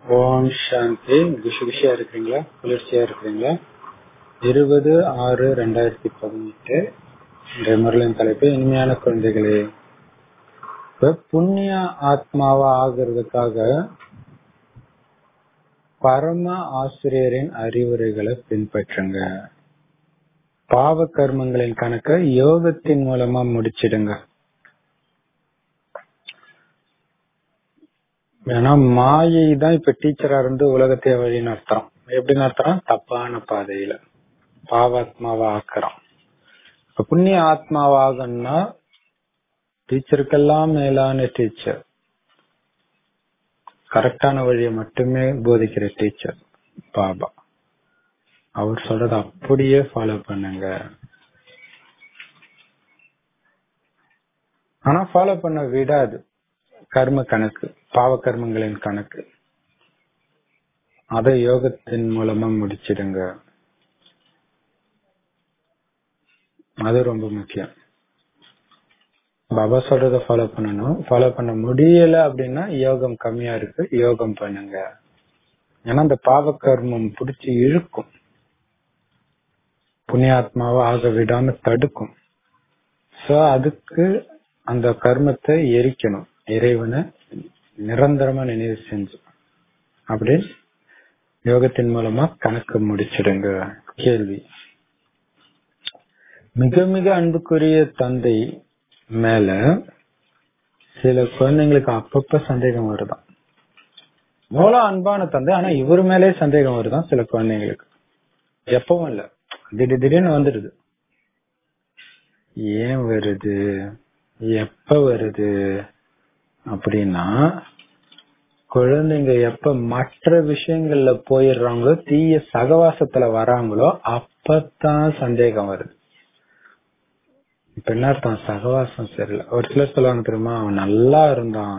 ஓம் சாந்தி குஷி குஷியா இருக்கிறீங்களா குளிர்ச்சியா இருக்கிறீங்களா இருபது ஆறு ரெண்டாயிரத்தி பதினெட்டு இன்றைய முரளின் தலைப்பு இனிமையான குழந்தைகளே இப்ப புண்ணிய ஆத்மாவா ஆகிறதுக்காக பரம ஆசிரியரின் அறிவுரைகளை பின்பற்றுங்க பாவ கர்மங்களின் கணக்க யோகத்தின் மூலமா முடிச்சிடுங்க ஏன்னா மாயை தான் இப்ப டீச்சரா இருந்து உலகத்தை வழி நடத்துறோம் எப்படி நடத்துறோம் தப்பான பாதையில பாவாத்மாவா ஆக்குறோம் இப்ப புண்ணிய ஆத்மாவாகன்னா டீச்சருக்கெல்லாம் மேலான டீச்சர் கரெக்டான வழியை மட்டுமே போதிக்கிற டீச்சர் பாபா அவர் சொல்றத அப்படியே ஃபாலோ பண்ணுங்க ஆனா ஃபாலோ பண்ண விடாது கர்ம கணக்கு பாவ கர்மங்களின் கணக்கு அதை யோகத்தின் மூலமா முடிச்சிடுங்க அது ரொம்ப முக்கியம் பாபா சொல்றத ஃபாலோ பண்ணணும் ஃபாலோ பண்ண முடியல அப்படின்னா யோகம் கம்மியா இருக்கு யோகம் பண்ணுங்க ஏன்னா அந்த பாவ கர்மம் பிடிச்சி இழுக்கும் புண்ணியாத்மாவை ஆக விடாம தடுக்கும் சோ அதுக்கு அந்த கர்மத்தை எரிக்கணும் இறைவனை நிரந்தரமா நினைவு செஞ்சு அப்படி யோகத்தின் மூலமா கணக்கு முடிச்சிடுங்க கேள்வி மிக மிக அன்புக்குரிய தந்தை மேல சில குழந்தைங்களுக்கு அப்பப்ப சந்தேகம் வருதான் மூலம் அன்பான தந்தை ஆனா இவர் மேலே சந்தேகம் வருதான் சில குழந்தைங்களுக்கு எப்பவும் இல்ல திடீர் திடீர்னு வந்துடுது ஏன் வருது எப்ப வருது அப்படின்னா குழந்தைங்க எப்ப மற்ற விஷயங்கள்ல போயிடுறாங்களோ தீய சகவாசத்துல வராங்களோ அப்பதான் சந்தேகம் வருது இப்ப என்ன அர்த்தம் சகவாசம் சரியில்லை ஒரு சிலர் சொல்லுவாங்க தெரியுமா அவன் நல்லா இருந்தான்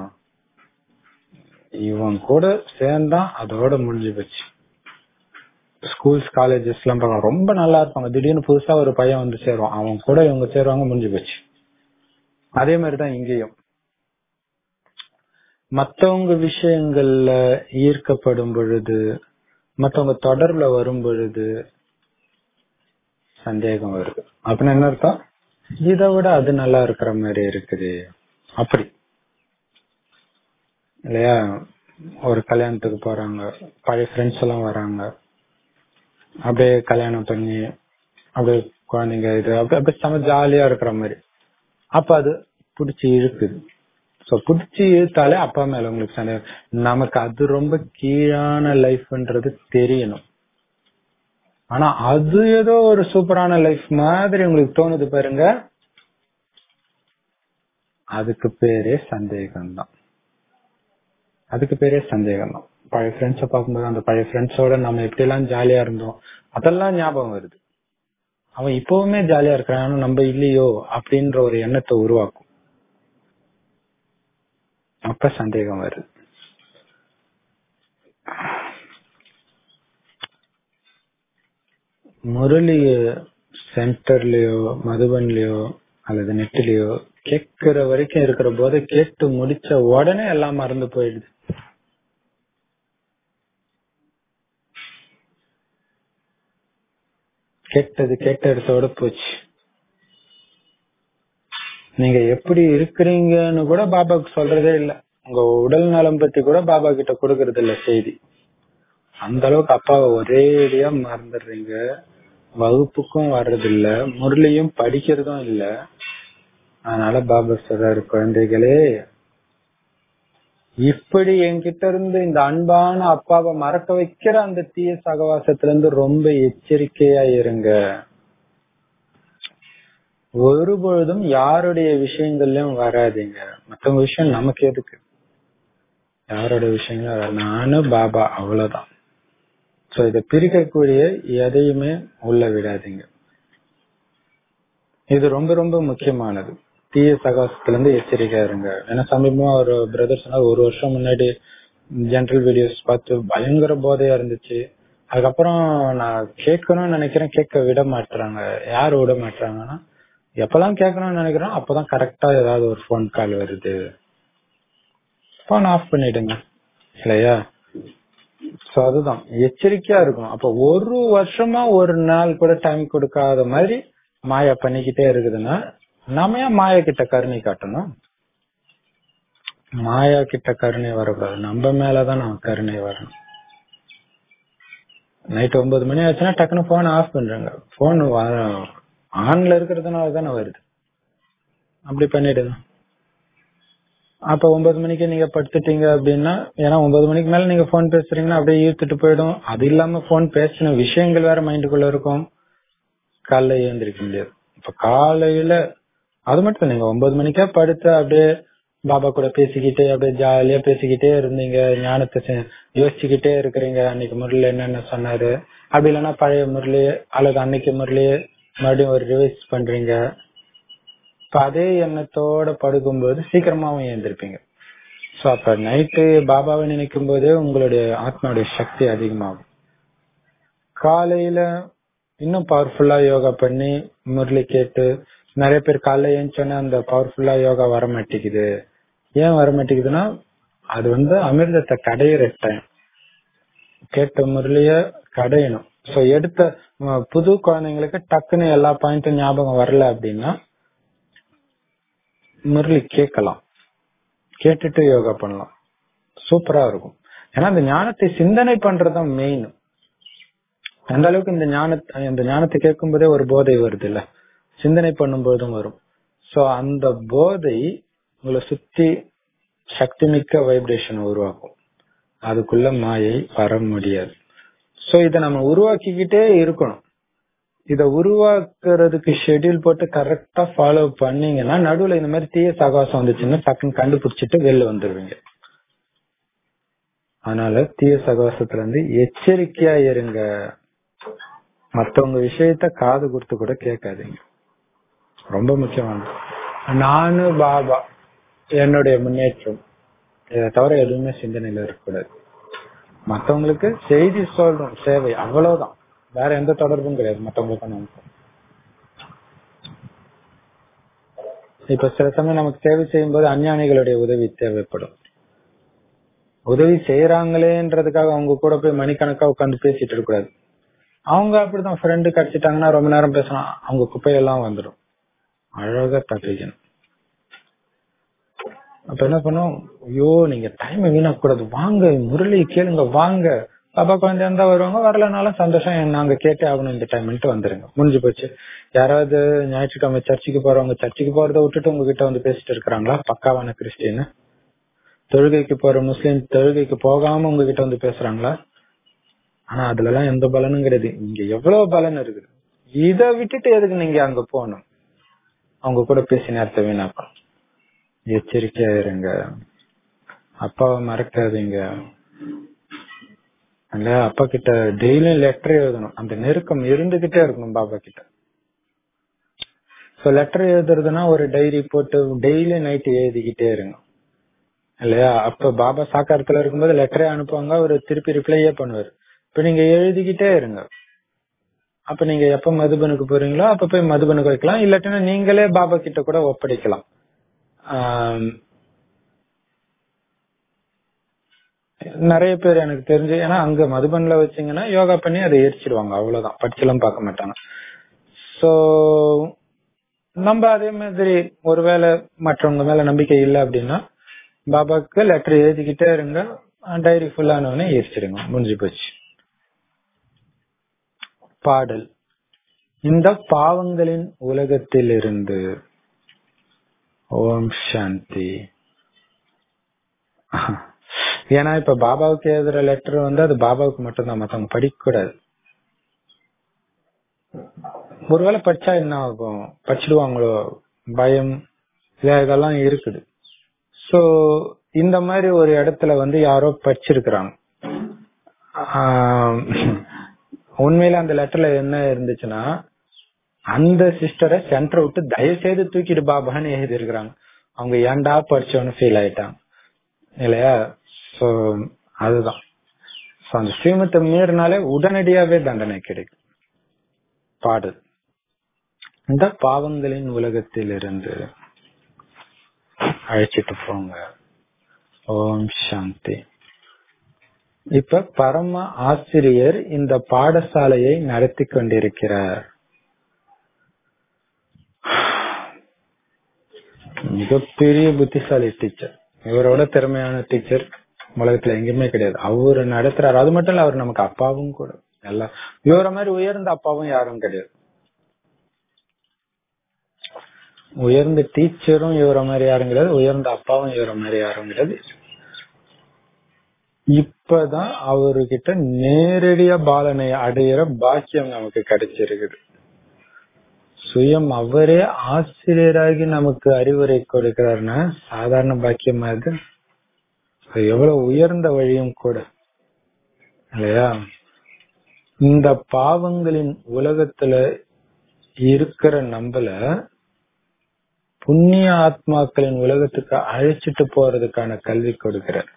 இவன் கூட சேர்ந்தான் அதோட முடிஞ்சு போச்சு ஸ்கூல்ஸ் காலேஜஸ் எல்லாம் பார்க்கலாம் ரொம்ப நல்லா இருப்பாங்க திடீர்னு புதுசா ஒரு பையன் வந்து சேருவான் அவன் கூட இவங்க சேருவாங்க முடிஞ்சு போச்சு அதே மாதிரிதான் இங்கேயும் மத்தவங்க விஷயங்கள்ல ஈர்க்கப்படும் பொழுது மத்தவங்க தொடர்புல வரும் பொழுது சந்தேகம் வருது அப்படின்னு என்ன அர்த்தம் இதை விட அது நல்லா இருக்கிற மாதிரி இருக்குது அப்படி இல்லையா ஒரு கல்யாணத்துக்கு போறாங்க பழைய ஃப்ரெண்ட்ஸ் எல்லாம் வராங்க அப்படியே கல்யாணம் பண்ணி அப்படியே குழந்தைங்க இது அப்படியே அப்படியே செம ஜாலியா இருக்கிற மாதிரி அப்ப அது பிடிச்சி இழுக்குது சோ பிடிச்சி இழுத்தாலே அப்பா மேல உங்களுக்கு சந்தேகம் நமக்கு அது ரொம்ப கீழான லைஃப்ன்றது தெரியணும் ஆனா அது ஏதோ ஒரு சூப்பரான லைஃப் மாதிரி உங்களுக்கு தோணுது பாருங்க அதுக்கு பேரே சந்தேகம் தான் அதுக்கு பேரே சந்தேகம் தான் பழைய ஃப்ரெண்ட்ஸ பார்க்கும்போது அந்த பழைய ஃப்ரெண்ட்ஸோட நம்ம எப்படி எல்லாம் ஜாலியா இருந்தோம் அதெல்லாம் ஞாபகம் வருது அவன் இப்பவுமே ஜாலியா இருக்கிறான் நம்ம இல்லையோ அப்படின்ற ஒரு எண்ணத்தை உருவாக்கும் அப்ப சந்தேகம் வருது முரளி சென்டர்லயோ மதுபன்லயோ அல்லது நெட்லயோ கேட்கிற வரைக்கும் இருக்கிற போது கேட்டு முடிச்ச உடனே எல்லாம் மறந்து போயிடுது கேட்டது கேட்ட இடத்தோட போச்சு நீங்க எப்படி இருக்கிறீங்கன்னு கூட பாபாக்கு சொல்றதே இல்ல உங்க உடல் நலம் பத்தி கூட பாபா கிட்ட கொடுக்கறது இல்ல செய்தி அந்த அளவுக்கு அப்பாவை ஒரேடியா மறந்துடுறீங்க வகுப்புக்கும் வர்றது இல்ல முரளியும் படிக்கிறதும் இல்ல அதனால பாபா சொல்றாரு குழந்தைகளே இப்படி என்கிட்ட இருந்து இந்த அன்பான அப்பாவை மறக்க வைக்கிற அந்த தீய சகவாசத்துல இருந்து ரொம்ப எச்சரிக்கையா இருங்க ஒருபொழுதும் யாருடைய விஷயங்கள்லயும் வராதீங்க மத்தவங்க விஷயம் நமக்கு எதுக்கு யாரோட விஷயங்களும் நானும் பாபா அவ்வளவுதான் சோ இதை பிரிக்கக்கூடிய எதையுமே உள்ள விடாதீங்க இது ரொம்ப ரொம்ப முக்கியமானது தீய சகாசத்துல இருந்து எச்சரிக்கையா இருங்க ஏன்னா சமீபமா ஒரு பிரதர் சொன்னா ஒரு வருஷம் முன்னாடி ஜென்ரல் வீடியோஸ் பார்த்து பயங்கர போதையா இருந்துச்சு அதுக்கப்புறம் நான் கேட்கணும்னு நினைக்கிறேன் கேட்க விட மாட்டாங்க யார் விட மாட்டாங்கன்னா எப்பெல்லாம் கேட்கணும்னு நினைக்கிறோம் அப்பதான் கரெக்டா ஏதாவது ஒரு போன் கால் வருது போன் ஆஃப் பண்ணிடுங்க இல்லையா சோ அதுதான் எச்சரிக்கையா இருக்கும் அப்ப ஒரு வருஷமா ஒரு நாள் கூட டைம் கொடுக்காத மாதிரி மாயா பண்ணிக்கிட்டே இருக்குதுன்னா நாம ஏன் மாயா கிட்ட கருணை காட்டணும் மாயா கிட்ட கருணை வரக்கூடாது நம்ம மேலதான் நம்ம கருணை வரணும் நைட் ஒன்பது மணி ஆச்சுன்னா டக்குனு போன் ஆஃப் பண்றாங்க போன் ஆன்ல இருக்கிறதுனால தானே வருது அப்படி பண்ணிடுங்க அப்ப ஒன்பது மணிக்கு நீங்க படுத்துட்டீங்க அப்படின்னா ஏன்னா ஒன்பது மணிக்கு மேல நீங்க போன் பேசுறீங்கன்னா அப்படியே ஈர்த்துட்டு போயிடும் அது இல்லாம போன் பேசின விஷயங்கள் வேற மைண்டுக்குள்ள இருக்கும் காலைல எழுந்திருக்க முடியாது இப்ப காலையில அது மட்டும் இல்ல, நீங்க ஒன்பது மணிக்கே படுத்து அப்படியே பாபா கூட பேசிக்கிட்டே அப்படியே ஜாலியா பேசிக்கிட்டே இருந்தீங்க ஞானத்தை செ- யோசிச்சுக்கிட்டே இருக்கிறீங்க அன்னைக்கு முரளி என்னென்ன சொன்னாரு அப்படி இல்லைன்னா பழைய முரளி அல்லது அன்னைக்கு முரளி மறுபடியும் ஒரு ரிவைஸ் பண்றீங்க இப்ப அதே எண்ணத்தோட படுக்கும்போது சீக்கிரமாவும் எழுந்திருப்பீங்க சோ அப்ப நைட்டு பாபாவை நினைக்கும் போதே உங்களுடைய ஆத்மாவுடைய சக்தி அதிகமாகும் காலையில இன்னும் பவர்ஃபுல்லா யோகா பண்ணி முரளி கேட்டு நிறைய பேர் காலைல ஏஞ்சோன்னா அந்த பவர்ஃபுல்லா யோகா வர மாட்டேங்குது ஏன் வர மாட்டேங்குதுன்னா அது வந்து அமிர்தத்தை கடையிற டைம் கேட்ட முரளிய கடையணும் சோ எடுத்த அஹ், புது குழந்தைங்களுக்கு டக்குன்னு எல்லா பாயிண்ட்டும் ஞாபகம் வரல அப்படின்னா முரளி கேட்கலாம் கேட்டுட்டு யோகா பண்ணலாம் சூப்பரா இருக்கும் ஏன்னா அந்த ஞானத்தை சிந்தனை பண்றதுதான் மெயின் அந்த அளவுக்கு இந்த ஞானத்தை இந்த ஞானத்தை கேட்கும் போதே ஒரு போதை வருது இல்ல சிந்தனை பண்ணும்போதும் வரும் சோ அந்த போதை உங்களை சுத்தி சக்தி மிக்க வைப்ரேஷன் உருவாக்கும் அதுக்குள்ள மாயை வர முடியாது சோ இத நம்ம உருவாக்கிக்கிட்டே இருக்கணும் இத உருவாக்குறதுக்கு ஷெட்யூல் போட்டு கரெக்டா ஃபாலோ பண்ணீங்கன்னா நடுவுல இந்த மாதிரி தீய சகாசம் வந்துச்சுன்னா டக்குன்னு கண்டுபிடிச்சிட்டு வெளில வந்துருவீங்க அதனால தீய சகாசத்துல இருந்து எச்சரிக்கையா இருங்க மத்தவங்க விஷயத்த காது கொடுத்து கூட கேட்காதீங்க ரொம்ப முக்கியமானது நானு பாபா என்னுடைய முன்னேற்றம் இதை தவிர எதுவுமே சிந்தனையில இருக்கக்கூடாது மத்தவங்களுக்கு செய்தி சொல்றோம் சேவை அவ்வளவுதான் வேற எந்த தொடர்பும் கிடையாது மத்தவங்களுக்கு நமக்கு இப்ப சில சமயம் நமக்கு சேவை செய்யும் போது அஞ்ஞானிகளுடைய உதவி தேவைப்படும் உதவி செய்யறாங்களேன்றதுக்காக அவங்க கூட போய் மணிக்கணக்கா உட்காந்து பேசிட்டு இருக்க கூடாது அவங்க அப்படிதான் ஃப்ரெண்டு கிடைச்சிட்டாங்கன்னா ரொம்ப நேரம் பேசலாம் அவங்க குப்பையெல்லாம் வந்துடும் அழகா தப்பிக்கணும் அப்ப என்ன பண்ணும் ஐயோ நீங்க டைம் வீணாக்க கூடாது வாங்க முரளி கேளுங்க வாங்க பாப்பா குழந்தை இருந்தா வருவாங்க வரலனாலும் சந்தோஷம் நாங்க கேட்டே ஆகணும் இந்த டைம்ட்டு வந்துருங்க முடிஞ்சு போச்சு யாராவது ஞாயிற்றுக்கிழமை சர்ச்சுக்கு போறவங்க சர்ச்சுக்கு போறத விட்டுட்டு உங்ககிட்ட வந்து பேசிட்டு இருக்கிறாங்களா பக்காவான கிறிஸ்டின் தொழுகைக்கு போற முஸ்லீம் தொழுகைக்கு போகாம உங்ககிட்ட வந்து பேசுறாங்களா ஆனா அதுல எல்லாம் எந்த பலனும் கிடையாது இங்க எவ்வளவு பலன் இருக்குது இத விட்டுட்டு எதுக்கு நீங்க அங்க போகணும் அவங்க கூட பேசி நேரத்தை வீணாக்கணும் எச்சரிக்கையா இருங்க அப்பாவை மறக்காதீங்க அங்க அப்பா கிட்ட டெய்லியும் லெட்டர் எழுதணும் அந்த நெருக்கம் இருந்துகிட்டே இருக்கணும் பாபா கிட்ட சோ லெட்டர் எழுதுறதுன்னா ஒரு டைரி போட்டு டெய்லி நைட் எழுதிக்கிட்டே இருங்க இல்லையா அப்ப பாபா சாக்காரத்துல இருக்கும்போது லெட்டரே அனுப்புவாங்க அவர் திருப்பி ரிப்ளையே பண்ணுவாரு இப்ப நீங்க எழுதிக்கிட்டே இருங்க அப்ப நீங்க எப்ப மதுபனுக்கு போறீங்களோ அப்ப போய் மதுபனுக்கு வைக்கலாம் இல்லாட்டினா நீங்களே பாபா கிட்ட கூட ஒப்படைக்கலாம் ஆம், நிறைய பேர் எனக்கு தெரிஞ்சு ஏன்னா அங்க மதுபன்ல வச்சீங்கன்னா யோகா பண்ணி அதை எரிச்சிடுவாங்க அவ்வளவுதான் படிச்செல்லாம் பார்க்க மாட்டாங்க சோ நம்ம அதே மாதிரி ஒருவேளை மற்றவங்க மேல நம்பிக்கை இல்லை அப்படின்னா பாபாக்கு லெட்டர் எழுதிக்கிட்டே இருங்க டைரி ஃபுல்லானவனே எரிச்சிடுங்க முடிஞ்சு போச்சு பாடல் இந்த பாவங்களின் உலகத்திலிருந்து ஓம் சாந்தி ஏன்னா இப்ப பாபாவுக்கு எழுதுற லெட்டர் வந்து அது பாபாவுக்கு மட்டும்தான் மத்தவங்க படிக்க கூடாது ஒருவேளை படிச்சா என்ன ஆகும் படிச்சிடுவாங்களோ பயம் இல்ல இதெல்லாம் இருக்குது சோ இந்த மாதிரி ஒரு இடத்துல வந்து யாரோ படிச்சிருக்கிறாங்க ஆஹ் உண்மையில அந்த லெட்டர்ல என்ன இருந்துச்சுன்னா அந்த சிஸ்டரை சென்டரை விட்டு தயவு செய்து தூக்கிட்டு பாபான்னு எழுதி இருக்கிறாங்க அவங்க ஏன்டா படிச்சோன்னு ஃபீல் ஆயிட்டாங்க இல்லையா சோ அதுதான் So, அந்த ஸ்ரீமத்தை மீறினாலே உடனடியாவே தண்டனை கிடைக்கும் பாடல் இந்த பாவங்களின் உலகத்தில் இருந்து அழைச்சிட்டு போங்க ஓம் சாந்தி இப்ப பரம ஆசிரியர் இந்த பாடசாலையை நடத்தி கொண்டிருக்கிறார் மிகப்பெரிய புத்திசாலி டீச்சர் இவரோட திறமையான டீச்சர் உலகத்துல எங்கேயுமே கிடையாது அவரு நடத்துறாரு அது மட்டும் இல்ல அவர் நமக்கு அப்பாவும் கூட எல்லாம் இவர மாதிரி உயர்ந்த அப்பாவும் யாரும் கிடையாது உயர்ந்த டீச்சரும் இவர மாதிரி யாரும் கிடையாது உயர்ந்த அப்பாவும் இவர மாதிரி யாரும் கிடையாது இப்பதான் அவர்கிட்ட நேரடியா பாலனை அடையிற பாக்கியம் நமக்கு கிடைச்சிருக்குது சுயம் அவரே ஆசிரியராகி நமக்கு அறிவுரை கொடுக்கிறாருன்னா சாதாரண பாக்கியமா இது அது எவ்வளவு உயர்ந்த வழியும் கூட இல்லையா இந்த பாவங்களின் உலகத்துல இருக்கிற நம்மள புண்ணிய ஆத்மாக்களின் உலகத்துக்கு அழைச்சிட்டு போறதுக்கான கல்வி கொடுக்கிறார்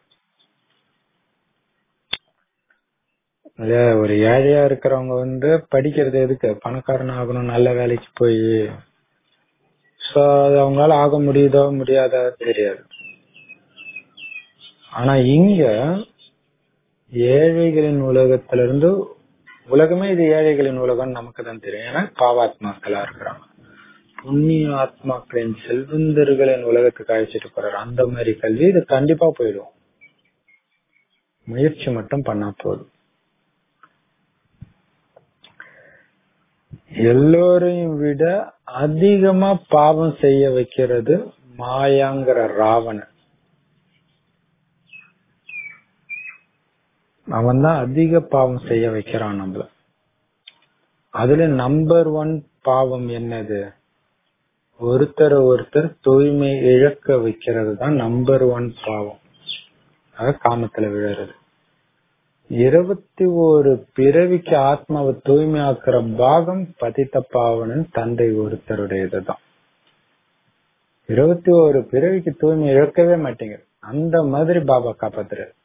இல்லையா ஒரு ஏழையா இருக்கிறவங்க வந்து படிக்கிறது எதுக்கு பணக்காரன் ஆகணும் நல்ல வேலைக்கு போய் சோ அது அவங்களால ஆக முடியுதோ முடியாதோ தெரியாது ஆனா இங்க ஏழைகளின் உலகத்துல இருந்து உலகமே இது ஏழைகளின் உலகம் நமக்கு தான் தெரியும் ஏன்னா பாவாத்மாக்களா இருக்கிறாங்க புண்ணிய ஆத்மாக்களின் செல்வந்தர்களின் உலகத்துக்கு அழைச்சிட்டு போறாரு அந்த மாதிரி கல்வி இது கண்டிப்பா போயிடும் முயற்சி மட்டும் பண்ணா போதும் எல்லோரையும் விட அதிகமா பாவம் செய்ய வைக்கிறது மாயாங்கிற ராவணன் அவன் தான் அதிக பாவம் செய்ய வைக்கிறான் நம்மள அதுல நம்பர் ஒன் பாவம் என்னது ஒருத்தர் ஒருத்தர் தூய்மை இழக்க வைக்கிறது தான் நம்பர் ஒன் பாவம் அத காமத்துல விழுறது இருபத்தி ஒரு பிறவிக்கு ஆத்மாவை தூய்மையாக்குற பாகம் பதித்த பாவனன் தந்தை ஒருத்தருடையதுதான் இருபத்தி ஒரு பிறவிக்கு தூய்மை இழக்கவே மாட்டேங்க அந்த மாதிரி பாபா காப்பாத்துறாரு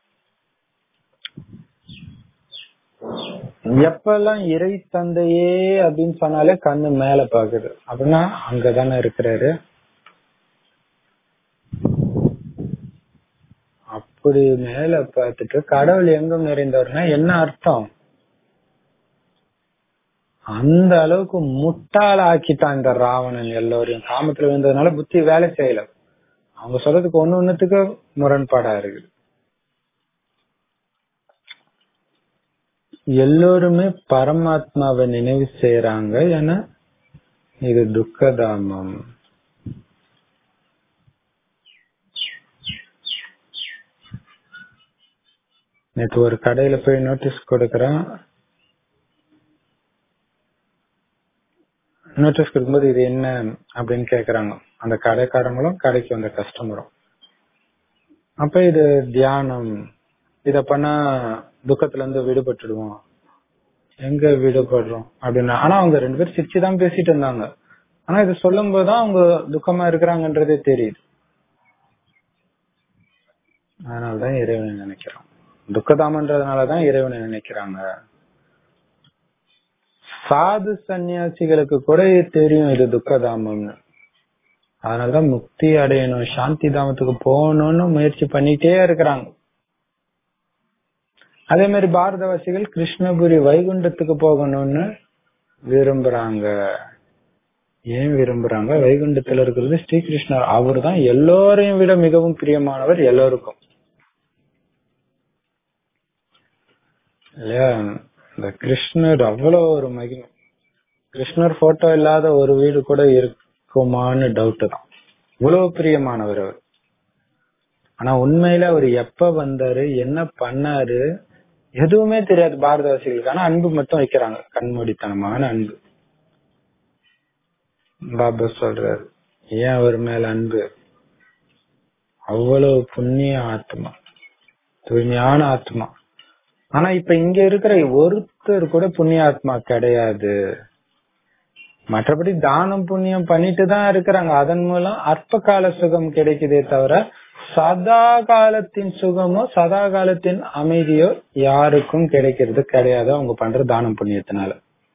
எப்பெல்லாம் இறை தந்தையே அப்படின்னு சொன்னாலே கண்ணு மேல பாக்குது அப்படின்னா அங்கதானே இருக்கிறாரு அப்படி மேல பார்த்துட்டு கடவுள் எங்கும் நிறைந்தவர்னா என்ன அர்த்தம் அந்த அளவுக்கு முட்டாள் ஆக்கிட்டான் இந்த ராவணன் எல்லோரையும் காமத்துல விழுந்ததுனால புத்தி வேலை செய்யல அவங்க சொல்றதுக்கு ஒண்ணு ஒண்ணுத்துக்கு முரண்பாடா இருக்குது எல்லோருமே பரமாத்மாவை நினைவு செய்யறாங்க ஏன்னா இது துக்கதாமம் நேற்று ஒரு கடையில போய் நோட்டீஸ் கொடுக்கறேன் நோட்டீஸ் கொடுக்கும்போது இது என்ன அப்படின்னு கேக்குறாங்க அந்த கடைக்காரங்களும் கடைக்கு வந்த கஸ்டமரும் அப்ப இது தியானம் இத பண்ணா துக்கத்துல இருந்து விடுபட்டுடுவோம் எங்க விடுபடுறோம் அப்படின்னா ஆனா அவங்க ரெண்டு பேரும் சிரிச்சுதான் பேசிட்டு இருந்தாங்க ஆனா இது சொல்லும் போதுதான் அவங்க துக்கமா இருக்கிறாங்கன்றதே தெரியுது அதனாலதான் இறைவனை நினைக்கிறோம் துக்கதாமன்றதுனாலதான் இறைவனை நினைக்கிறாங்க சாது சன்னியாசிகளுக்கு கூட தெரியும் இது துக்கதாமம்னு அதனாலதான் முக்தி அடையணும் சாந்தி தாமத்துக்கு போகணும்னு முயற்சி பண்ணிட்டே இருக்கிறாங்க அதே மாதிரி பாரதவாசிகள் கிருஷ்ணபுரி வைகுண்டத்துக்கு போகணும்னு விரும்புறாங்க ஏன் விரும்புறாங்க வைகுண்டத்துல இருக்கிறது ஸ்ரீகிருஷ்ணர் அவர் தான் எல்லோரையும் விட மிகவும் பிரியமானவர் எல்லோருக்கும் இல்லையா இந்த கிருஷ்ணர் அவ்வளவு ஒரு மகிமை கிருஷ்ணர் போட்டோ இல்லாத ஒரு வீடு கூட இருக்குமான்னு டவுட் தான் இவ்வளவு பிரியமானவர் அவர் ஆனா உண்மையில அவர் எப்ப வந்தாரு என்ன பண்ணாரு எதுவுமே தெரியாது பாரதவாசிகளுக்கு ஆனா அன்பு மட்டும் வைக்கிறாங்க கண்மூடித்தனமான அன்பு பாபா சொல்றாரு ஏன் அவர் மேல அன்பு அவ்வளவு புண்ணிய ஆத்மா தூய்மையான ஆத்மா ஆனா இப்ப இங்க இருக்கிற ஒருத்தர் கூட புண்ணிய ஆத்மா கிடையாது மற்றபடி தானம் புண்ணியம் பண்ணிட்டு தான் இருக்கிறாங்க அதன் மூலம் அற்ப கால சுகம் கிடைக்குதே தவிர சதா காலத்தின் சுகமோ சதா காலத்தின் அமைதியோ யாருக்கும் கிடைக்கிறது கிடையாது அவங்க பண்ற தானம் புண்ணியத்தினால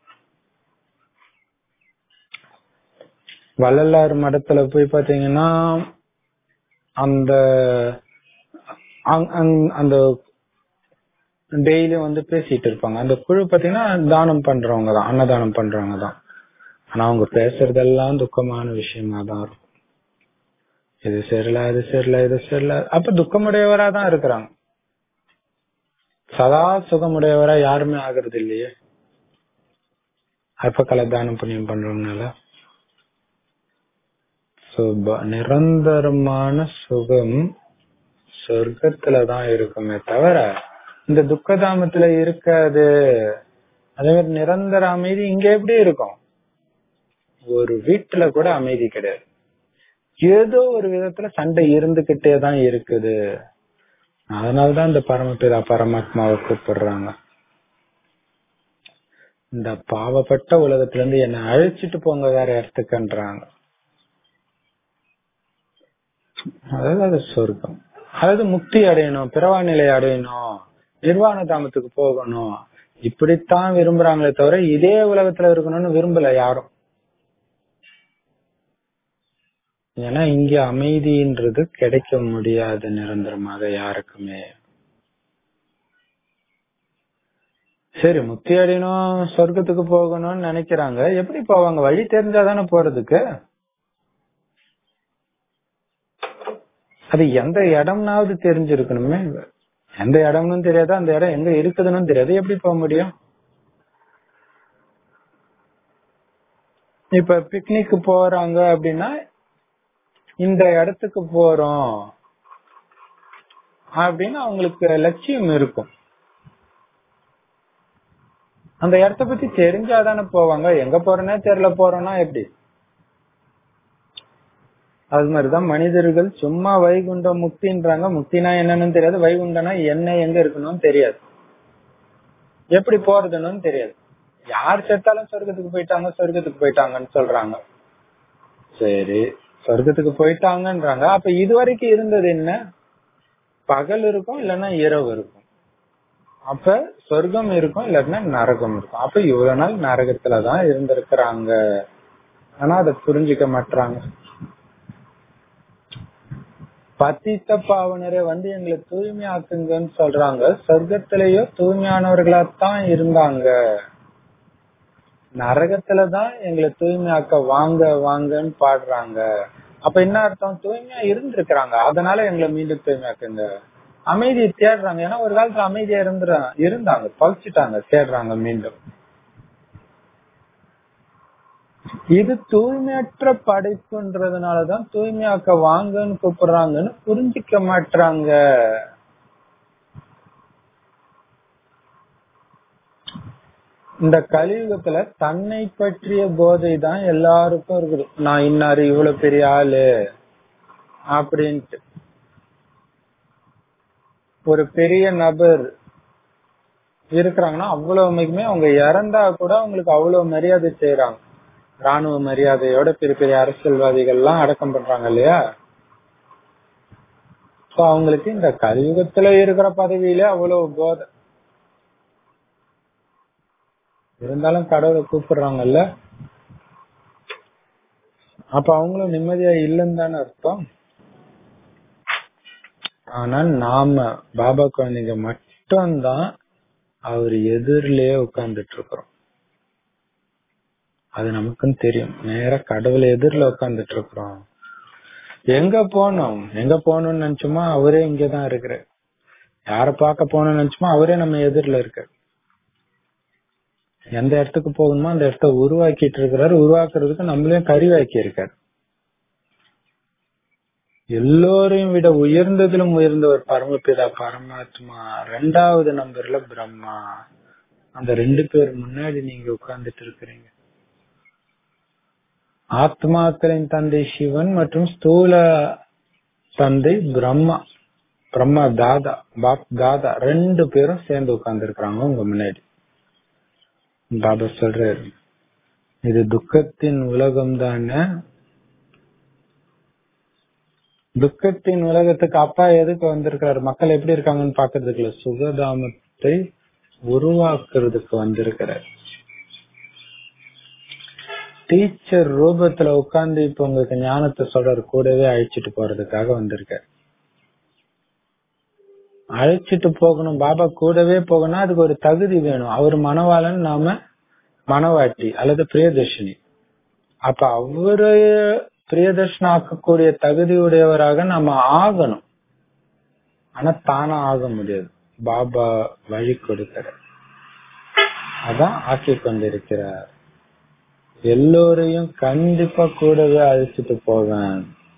வள்ளலார் மடத்துல போய் பாத்தீங்கன்னா அந்த அந்த டெய்லியும் வந்து பேசிட்டு இருப்பாங்க அந்த குழு பாத்தீங்கன்னா தானம் பண்றவங்க தான் அன்னதானம் பண்றவங்க தான் ஆனா அவங்க பேசுறதெல்லாம் துக்கமான விஷயமா தான் இருக்கும் இது சரியில்ல இது சரியில்ல இது சரியில்ல அப்ப துக்கமுடையவரா தான் இருக்கிறாங்க சதா சுகமுடையவரா யாருமே ஆகுறது இல்லையே அப்ப கலை தானம் புண்ணியம் பண்றவங்கனால சுப நிரந்தரமான சுகம் சொர்க்கத்துலதான் இருக்குமே தவிர இந்த துக்கதாமத்துல இருக்காது அதே மாதிரி நிரந்தர அமைதி இங்க எப்படி இருக்கும் ஒரு வீட்டுல கூட அமைதி கிடையாது ஏதோ ஒரு விதத்துல சண்டை இருந்துகிட்டே தான் இருக்குது அதனாலதான் இந்த பரமபிதா பரமாத்மாவை கூப்பிடுறாங்க இந்த பாவப்பட்ட உலகத்துல இருந்து என்ன அழைச்சிட்டு போங்க வேற இடத்துக்குன்றாங்க அதாவது அது சொர்க்கம் அதாவது முக்தி அடையணும் பிறவா நிலை அடையணும் நிர்வாண தாமத்துக்கு போகணும் இப்படித்தான் விரும்புறாங்களே தவிர இதே உலகத்துல இருக்கணும்னு விரும்பல யாரும் ஏன்னா இங்க அமைதின்றது கிடைக்க முடியாது நிரந்தரமாக யாருக்குமே சரி முக்தி அடையணும் சொர்க்கத்துக்கு போகணும்னு நினைக்கிறாங்க எப்படி போவாங்க வழி தெரிஞ்சாதானே போறதுக்கு அது எந்த இடம்னாவது தெரிஞ்சிருக்கணுமே எந்த இடம்னு தெரியாது அந்த இடம் எங்க இருக்குதுன்னு தெரியாது எப்படி போக முடியும் இப்ப பிக்னிக் போறாங்க அப்படின்னா இந்த இடத்துக்கு போறோம் அப்படின்னு அவங்களுக்கு லட்சியம் இருக்கும் அந்த இடத்த பத்தி தெரிஞ்சாதானே போவாங்க எங்க போறேன்னே தெரியல போறோம்னா எப்படி அது மாதிரிதான் மனிதர்கள் சும்மா வைகுண்டம் முக்தின்றாங்க முக்தினா என்னன்னு தெரியாது வைகுண்டனா என்ன எங்க இருக்கணும்னு தெரியாது எப்படி போறதுன்னு தெரியாது யார் செத்தாலும் சொர்க்கத்துக்கு போயிட்டாங்க சொர்க்கத்துக்கு போயிட்டாங்கன்னு சொல்றாங்க சரி சொர்க்கத்துக்கு போயிட்டாங்கன்றாங்க அப்ப இதுவரைக்கும் இருந்தது என்ன பகல் இருக்கும் இல்லைன்னா இரவு இருக்கும் அப்ப சொர்க்கம் இருக்கும் இல்லாட்டினா நரகம் இருக்கும் அப்ப இவ்வளவு நாள் நரகத்துலதான் இருந்திருக்கிறாங்க ஆனா அதை புரிஞ்சுக்க மாட்டாங்க பத்தித்த பாவனரே வந்து எங்களை தூய்மையாக்குங்கன்னு சொல்றாங்க சொர்க்கத்திலேயோ தூய்மையானவர்களாத்தான் இருந்தாங்க நரகத்துலதான் எங்களை தூய்மையாக்க வாங்க வாங்கன்னு பாடுறாங்க அப்ப என்ன அர்த்தம் தூய்மையா இருந்திருக்கிறாங்க அதனால எங்களை மீண்டும் தூய்மையாக்குங்க அமைதியை தேடுறாங்க ஏன்னா ஒரு காலத்துல அமைதியா இருந்துற இருந்தாங்க பழிச்சுட்டாங்க தேடுறாங்க மீண்டும் இது தூய்மையற்ற படைப்புன்றதுனாலதான் தூய்மையாக்க வாங்கன்னு கூப்பிடுறாங்கன்னு புரிஞ்சிக்க மாட்டாங்க இந்த கலியுகத்துல தன்னை பற்றிய போதை தான் எல்லாருக்கும் இருக்குது நான் இன்னாரு இவ்வளவு பெரிய ஆளு அப்படின்ட்டு ஒரு பெரிய நபர் இருக்கிறாங்கன்னா அவ்வளவு மிகுமே அவங்க இறந்தா கூட அவங்களுக்கு அவ்வளவு மரியாதை செய்யறாங்க ராணுவ மரியாதையோட பெரிய பெரிய அரசியல்வாதிகள் எல்லாம் அடக்கம் பண்றாங்க இல்லையா சோ அவங்களுக்கு இந்த கலியுகத்துல இருக்கிற பதவியில அவ்வளவு போதை இருந்தாலும் கடவுளை கூப்பிடுறாங்கல்ல அப்ப அவங்களும் நிம்மதியா இல்லைன்னு தானே அர்த்தம் ஆனா நாம பாபா குழந்தைங்க மட்டும்தான் அவர் எதிரிலேயே உட்கார்ந்துட்டு இருக்கிறோம் அது நமக்கும் தெரியும் நேர கடவுள் எதிரில உட்கார்ந்துட்டு இருக்கிறோம் எங்க போனோம் எங்க போகணும்னு நினைச்சோமா அவரே இங்கதான் இருக்கிறார் யார பார்க்க போகணும்னு நினைச்சோமா அவரே நம்ம எதிரில இருக்கார் எந்த இடத்துக்கு போகணுமோ அந்த இடத்த உருவாக்கிட்டு இருக்கிறாரு உருவாக்குறதுக்கு நம்மளையும் கருவாக்கி இருக்காரு எல்லோரையும் விட உயர்ந்ததிலும் உயர்ந்தவர் பரமபிதா பரமாத்மா ரெண்டாவது நம்பர்ல பிரம்மா அந்த ரெண்டு பேர் முன்னாடி நீங்க உட்கார்ந்துட்டு இருக்கிறீங்க ஆத்மாக்களின் தந்தை சிவன் மற்றும் ஸ்தூல தந்தை பிரம்மா பிரம்மா தாதா பாப் தாதா ரெண்டு பேரும் சேர்ந்து உட்கார்ந்து இருக்கிறாங்க உங்க முன்னாடி பாபா சொல்றாரு இது துக்கத்தின் உலகம் தானே துக்கத்தின் உலகத்துக்கு அப்பா எதுக்கு வந்திருக்காரு மக்கள் எப்படி இருக்காங்கன்னு பாக்குறதுக்கு இல்ல சுகதாமத்தை உருவாக்குறதுக்கு வந்திருக்கிறார் டீச்சர் ரூபத்துல உட்கார்ந்து இப்ப உங்களுக்கு ஞானத்தை சொல்றாரு கூடவே அழிச்சிட்டு போறதுக்காக வந்திருக்காரு அழைச்சிட்டு போகணும் பாபா கூடவே போகணும் அதுக்கு ஒரு தகுதி வேணும் அவர் மனவாளன் நாம மனவாட்டி அல்லது பிரியதர்ஷினி அப்ப அவரு பிரியதர்ஷனம் ஆக்கக்கூடிய தகுதியுடையவராக நம்ம ஆகணும் ஆனா தானா ஆக முடியாது பாபா வழி கொடுக்கிற அதான் ஆக்கி கொண்டிருக்கிறார் எல்லோரையும் கண்டிப்பா கூடவே அழைச்சிட்டு போவேன்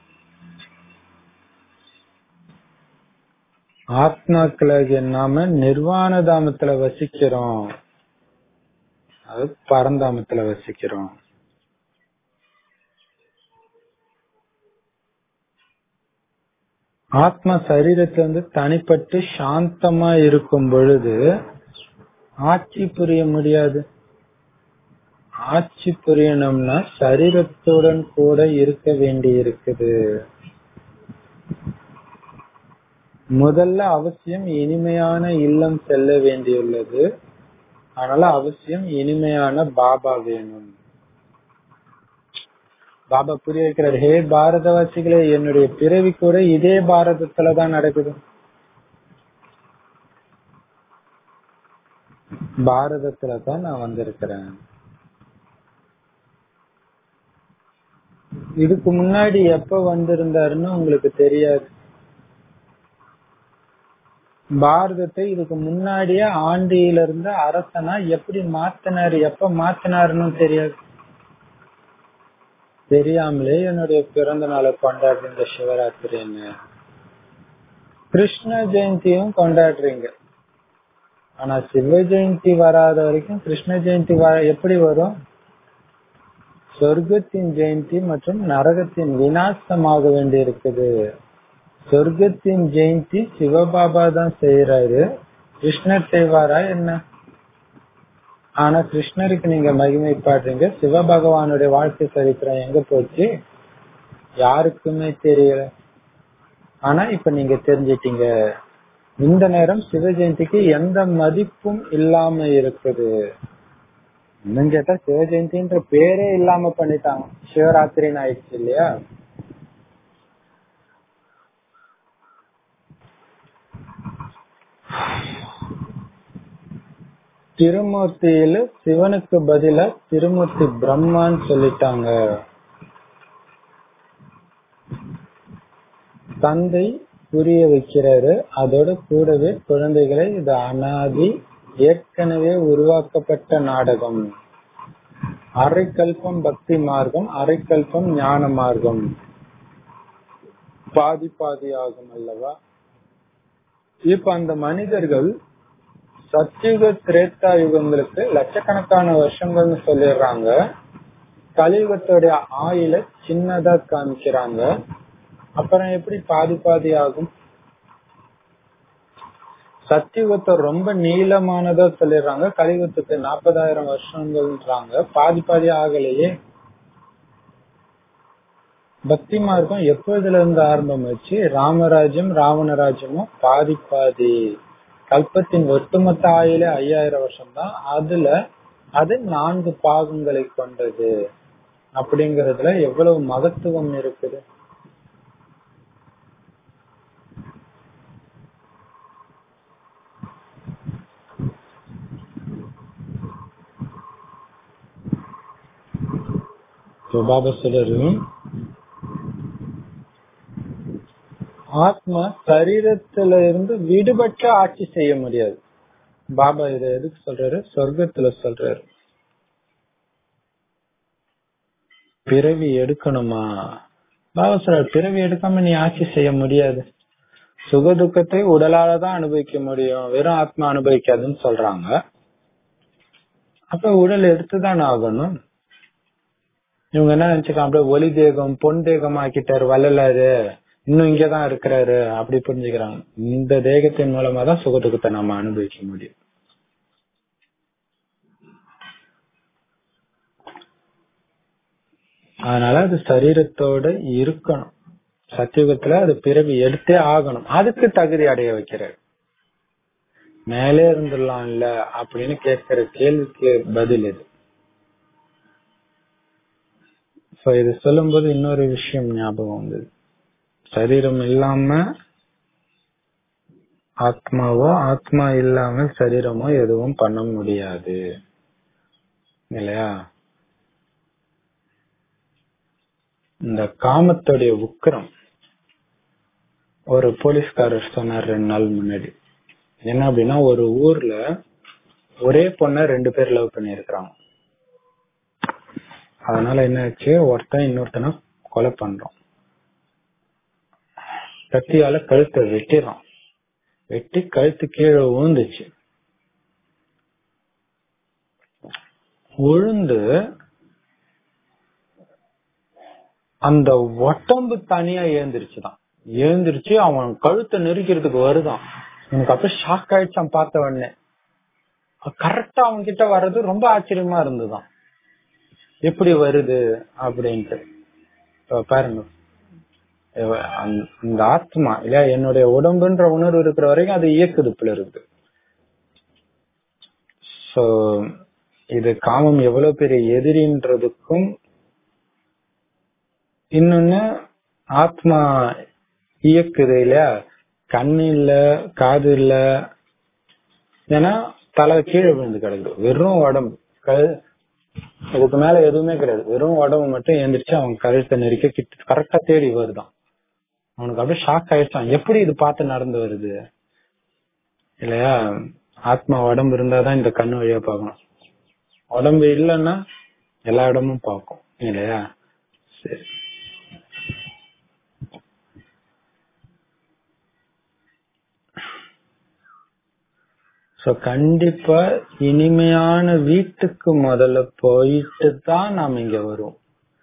ஆத்மாக்களாகிய நாம நிர்வாண தாமத்துல வசிக்கிறோம் அது பரந்தாமத்துல வசிக்கிறோம் ஆத்மா சரீரத்துல இருந்து தனிப்பட்டு சாந்தமா இருக்கும் பொழுது ஆட்சி புரிய முடியாது ஆட்சி புரியணும்னா சரீரத்துடன் கூட இருக்க வேண்டி இருக்குது முதல்ல அவசியம் இனிமையான இல்லம் செல்ல வேண்டியுள்ளது அதனால அவசியம் இனிமையான பாபா வேணும் பாபா புரிய வைக்கிறார் ஹே பாரதவாசிகளே என்னுடைய பிறவி கூட இதே பாரதத்துலதான் நடக்குது பாரதத்துல தான் நான் வந்திருக்கிறேன் இதுக்கு முன்னாடி எப்ப வந்திருந்தாருன்னு உங்களுக்கு தெரியாது பாரதத்தை இதுக்கு முன்னாடியே ஆண்டியில இருந்து அரசனா எப்படி மாத்தினாரு எப்ப மாத்தினாருன்னு தெரியாது தெரியாமலே என்னுடைய பிறந்த நாளை கொண்டாடுறீங்க சிவராத்திரின்னு கிருஷ்ண ஜெயந்தியும் கொண்டாடுறீங்க ஆனா சிவ ஜெயந்தி வராத வரைக்கும் கிருஷ்ண ஜெயந்தி எப்படி வரும் சொர்க்கத்தின் ஜெயந்தி மற்றும் நரகத்தின் விநாசமாக வேண்டி இருக்குது சொர்க்கத்தின் ஜெயந்தி சிவபாபா தான் செய்யறாரு கிருஷ்ணர் செய்வாரா என்ன ஆனா கிருஷ்ணருக்கு நீங்க மகிமை பாடுறீங்க சிவபகவானுடைய வாழ்க்கை சரித்திரம் எங்க போச்சு யாருக்குமே தெரியல ஆனா இப்ப நீங்க தெரிஞ்சிட்டீங்க இந்த நேரம் சிவ ஜெயந்திக்கு எந்த மதிப்பும் இல்லாம இருக்குது இன்னும் கேட்டா சிவ ஜெயந்தின்ற பேரே இல்லாம பண்ணிட்டாங்க சிவராத்திரின்னு ஆயிடுச்சு இல்லையா திருமூர்த்தியில சிவனுக்கு பதிலா திருமூர்த்தி பிரம்மான்னு சொல்லிட்டாங்க தந்தை புரிய வைக்கிறாரு அதோட கூடவே குழந்தைகளை இது அனாதி ஏற்கனவே உருவாக்கப்பட்ட நாடகம் அரைக்கல்பம் பக்தி மார்க்கம் அரைக்கல்பம் ஞான மார்க்கம் பாதி பாதி ஆகும் அல்லவா இப்ப அந்த மனிதர்கள் சத்யுக திரேத்தா யுகங்களுக்கு லட்சக்கணக்கான வருஷங்கள்னு சொல்லிடுறாங்க கலியுகத்துடைய ஆயில சின்னதா காமிக்கிறாங்க அப்புறம் எப்படி பாதி பாதி ஆகும் சத்தியுகத்தை ரொம்ப நீளமானதா சொல்லிடுறாங்க கலியுகத்துக்கு நாற்பதாயிரம் வருஷங்கள்ன்றாங்க பாதி பாதி ஆகலையே பக்தி மார்க்கம் எப்போதுல இருந்து ஆரம்பமாச்சு ராமராஜ்யம் ராவணராஜ்யமும் பாதி பாதி கல்பத்தின் ஒட்டுமொத்த ஆயுள ஐயாயிரம் வருஷம் தான் அதுல அது நான்கு பாகங்களை கொண்டது அப்படிங்கறதுல எவ்வளவு மகத்துவம் இருக்குது பாபா சொல்றாரு ஆத்மா சரீரத்துல இருந்து விடுபட்டு ஆட்சி செய்ய முடியாது பாபா இத எதுக்கு சொல்றாரு சொர்க்கத்துல சொல்றாரு பிறவி எடுக்கணுமா பாபா சொல்றாரு பிறவி எடுக்காம நீ ஆட்சி செய்ய முடியாது சுக துக்கத்தை உடலால தான் அனுபவிக்க முடியும் வெறும் ஆத்மா அனுபவிக்காதுன்னு சொல்றாங்க அப்ப உடல் எடுத்துதான் ஆகணும் இவங்க என்ன நினைச்சுக்காங்க அப்படியே ஒலி தேகம் பொன் தேகம் ஆக்கிட்டாரு வள்ளலாரு இன்னும் இங்கதான் இருக்கிறாரு அப்படி புரிஞ்சுக்கிறாங்க இந்த தேகத்தின் மூலமா தான் சுகதுக்கத்தை நம்ம அனுபவிக்க முடியும் அதனால அது சரீரத்தோட இருக்கணும் சத்தியுகத்துல அது பிறவி எடுத்தே ஆகணும் அதுக்கு தகுதி அடைய வைக்கிறார் மேலே இருந்துடலாம் இல்ல அப்படின்னு கேட்கிற கேள்விக்கு பதில் இது சோ இது சொல்லும் போது இன்னொரு விஷயம் ஞாபகம் வந்தது சரீரம் இல்லாம ஆத்மாவோ ஆத்மா இல்லாமல் சரீரமோ எதுவும் பண்ண முடியாது இல்லையா இந்த காமத்துடைய உக்கிரம் ஒரு போலீஸ்காரர் சொன்னார் ரெண்டு நாள் முன்னாடி என்ன அப்படின்னா ஒரு ஊர்ல ஒரே பொண்ண ரெண்டு பேர் லவ் பண்ணி இருக்கிறாங்க அதனால என்ன ஆச்சு ஒருத்தன் இன்னொருத்தனை கொலை பண்றான் கத்தியால கழுத்தை வெட்டிடுறான் வெட்டி கழுத்து கீழே விழுந்துச்சு விழுந்து அந்த உடம்பு தனியா ஏந்திருச்சுதான் ஏந்திருச்சு அவன் கழுத்தை நெருக்கிறதுக்கு வருதான் எனக்கு அப்ப ஷாக் ஆயிடுச்சான் பார்த்த உடனே கரெக்டா அவன் கிட்ட வர்றது ரொம்ப ஆச்சரியமா இருந்துதான் எப்படி வருது அப்படின்ட்டு இப்ப பாருங்க இவ- அந்த- அந்த ஆத்மா இல்லையா என்னுடைய உடம்புன்ற உணர்வு இருக்கிற வரைக்கும் அது இயக்குதுப்புல இருக்கு சோ இது காமம் எவ்வளவு பெரிய எதிரின்றதுக்கும் இன்னொன்னு ஆத்மா இயக்குது இல்லையா கண்ணு இல்ல காது இல்ல ஏன்னா தலை கீழே விழுந்து கிடக்குது வெறும் உடம்பு கழு- இதுக்கு மேல எதுவுமே கிடையாது வெறும் உடம்பு மட்டும் எந்திரிச்சு அவன் கழுத்தை நெருக்க கிட்ட கரெக்டா தேடி வருதான் அவனுக்கு அப்படியே ஷாக் ஆயிடுச்சான் எப்படி இது பார்த்து நடந்து வருது இல்லையா ஆத்மா உடம்பு இருந்தாதான் இந்த கண்ணு வழியா பார்க்கணும் உடம்பு இல்லைன்னா எல்லா இடமும் பார்க்கும் இல்லையா சரி சோ கண்டிப்பா இனிமையான வீட்டுக்கு முதல்ல போயிட்டு தான் நாம இங்க வருவோம்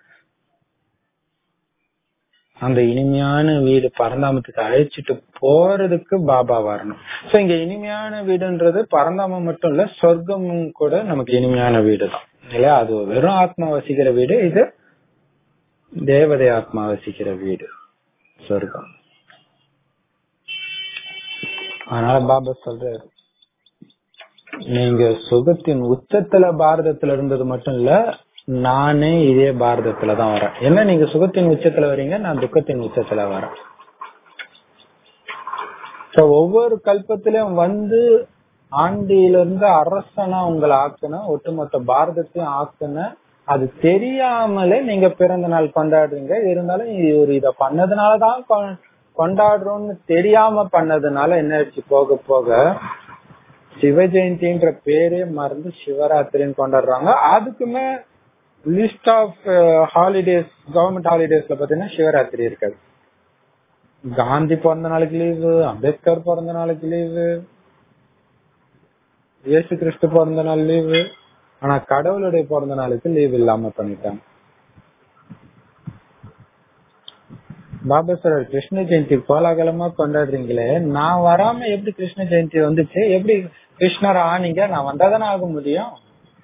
அந்த இனிமையான வீடு பரந்தாமத்துக்கு அழைச்சிட்டு போறதுக்கு பாபா வரணும் சோ இங்க இனிமையான வீடுன்றது பரந்தாமம் மட்டும் இல்ல சொர்க்கமும் கூட நமக்கு இனிமையான வீடு தான் இல்லையா அது வெறும் ஆத்மா வசிக்கிற வீடு இது தேவதை ஆத்மா வசிக்கிற வீடு சொர்க்கம் அதனால பாபா சொல்றாரு நீங்க சுகத்தின் உச்சத்துல பாரதத்துல இருந்தது மட்டும் இல்ல நானே இதே பாரதத்துல தான் வரேன் என்ன நீங்க சுகத்தின் உச்சத்துல வரீங்க நான் துக்கத்தின் உச்சத்துல வரேன் So, ஒவ்வொரு கல்பத்திலயும் வந்து ஆண்டியில இருந்து அரசனா உங்களை ஆக்குன ஒட்டுமொத்த பாரதத்தையும் ஆக்குன அது தெரியாமலே நீங்க பிறந்த நாள் கொண்டாடுறீங்க இருந்தாலும் இவர் இத பண்ணதுனாலதான் கொ- கொண்டாடுறோம்னு தெரியாம பண்ணதுனால என்ன ஆச்சு போக போக சிவ ஜெயந்தின்ற பேரே மறந்து சிவராத்திரின்னு கொண்டாடுறாங்க அதுக்குமே லிஸ்ட் ஆஃப் ஹாலிடேஸ் கவர்மெண்ட் ஹாலிடேஸ்ல பாத்தீங்கன்னா சிவராத்திரி இருக்காது காந்தி பிறந்த நாளுக்கு லீவு அம்பேத்கர் பிறந்த நாளுக்கு லீவு இயேசு கிறிஸ்து பிறந்த நாள் லீவு ஆனா கடவுளுடைய பிறந்த நாளுக்கு லீவ் இல்லாம பண்ணிட்டாங்க பாபா சார் கிருஷ்ண ஜெயந்தி கோலாகலமா கொண்டாடுறீங்களே நான் வராம எப்படி கிருஷ்ண ஜெயந்தி வந்துச்சு எப்படி கிருஷ்ணர் ஆனீங்க நான் வந்தாதானே ஆக முடியும்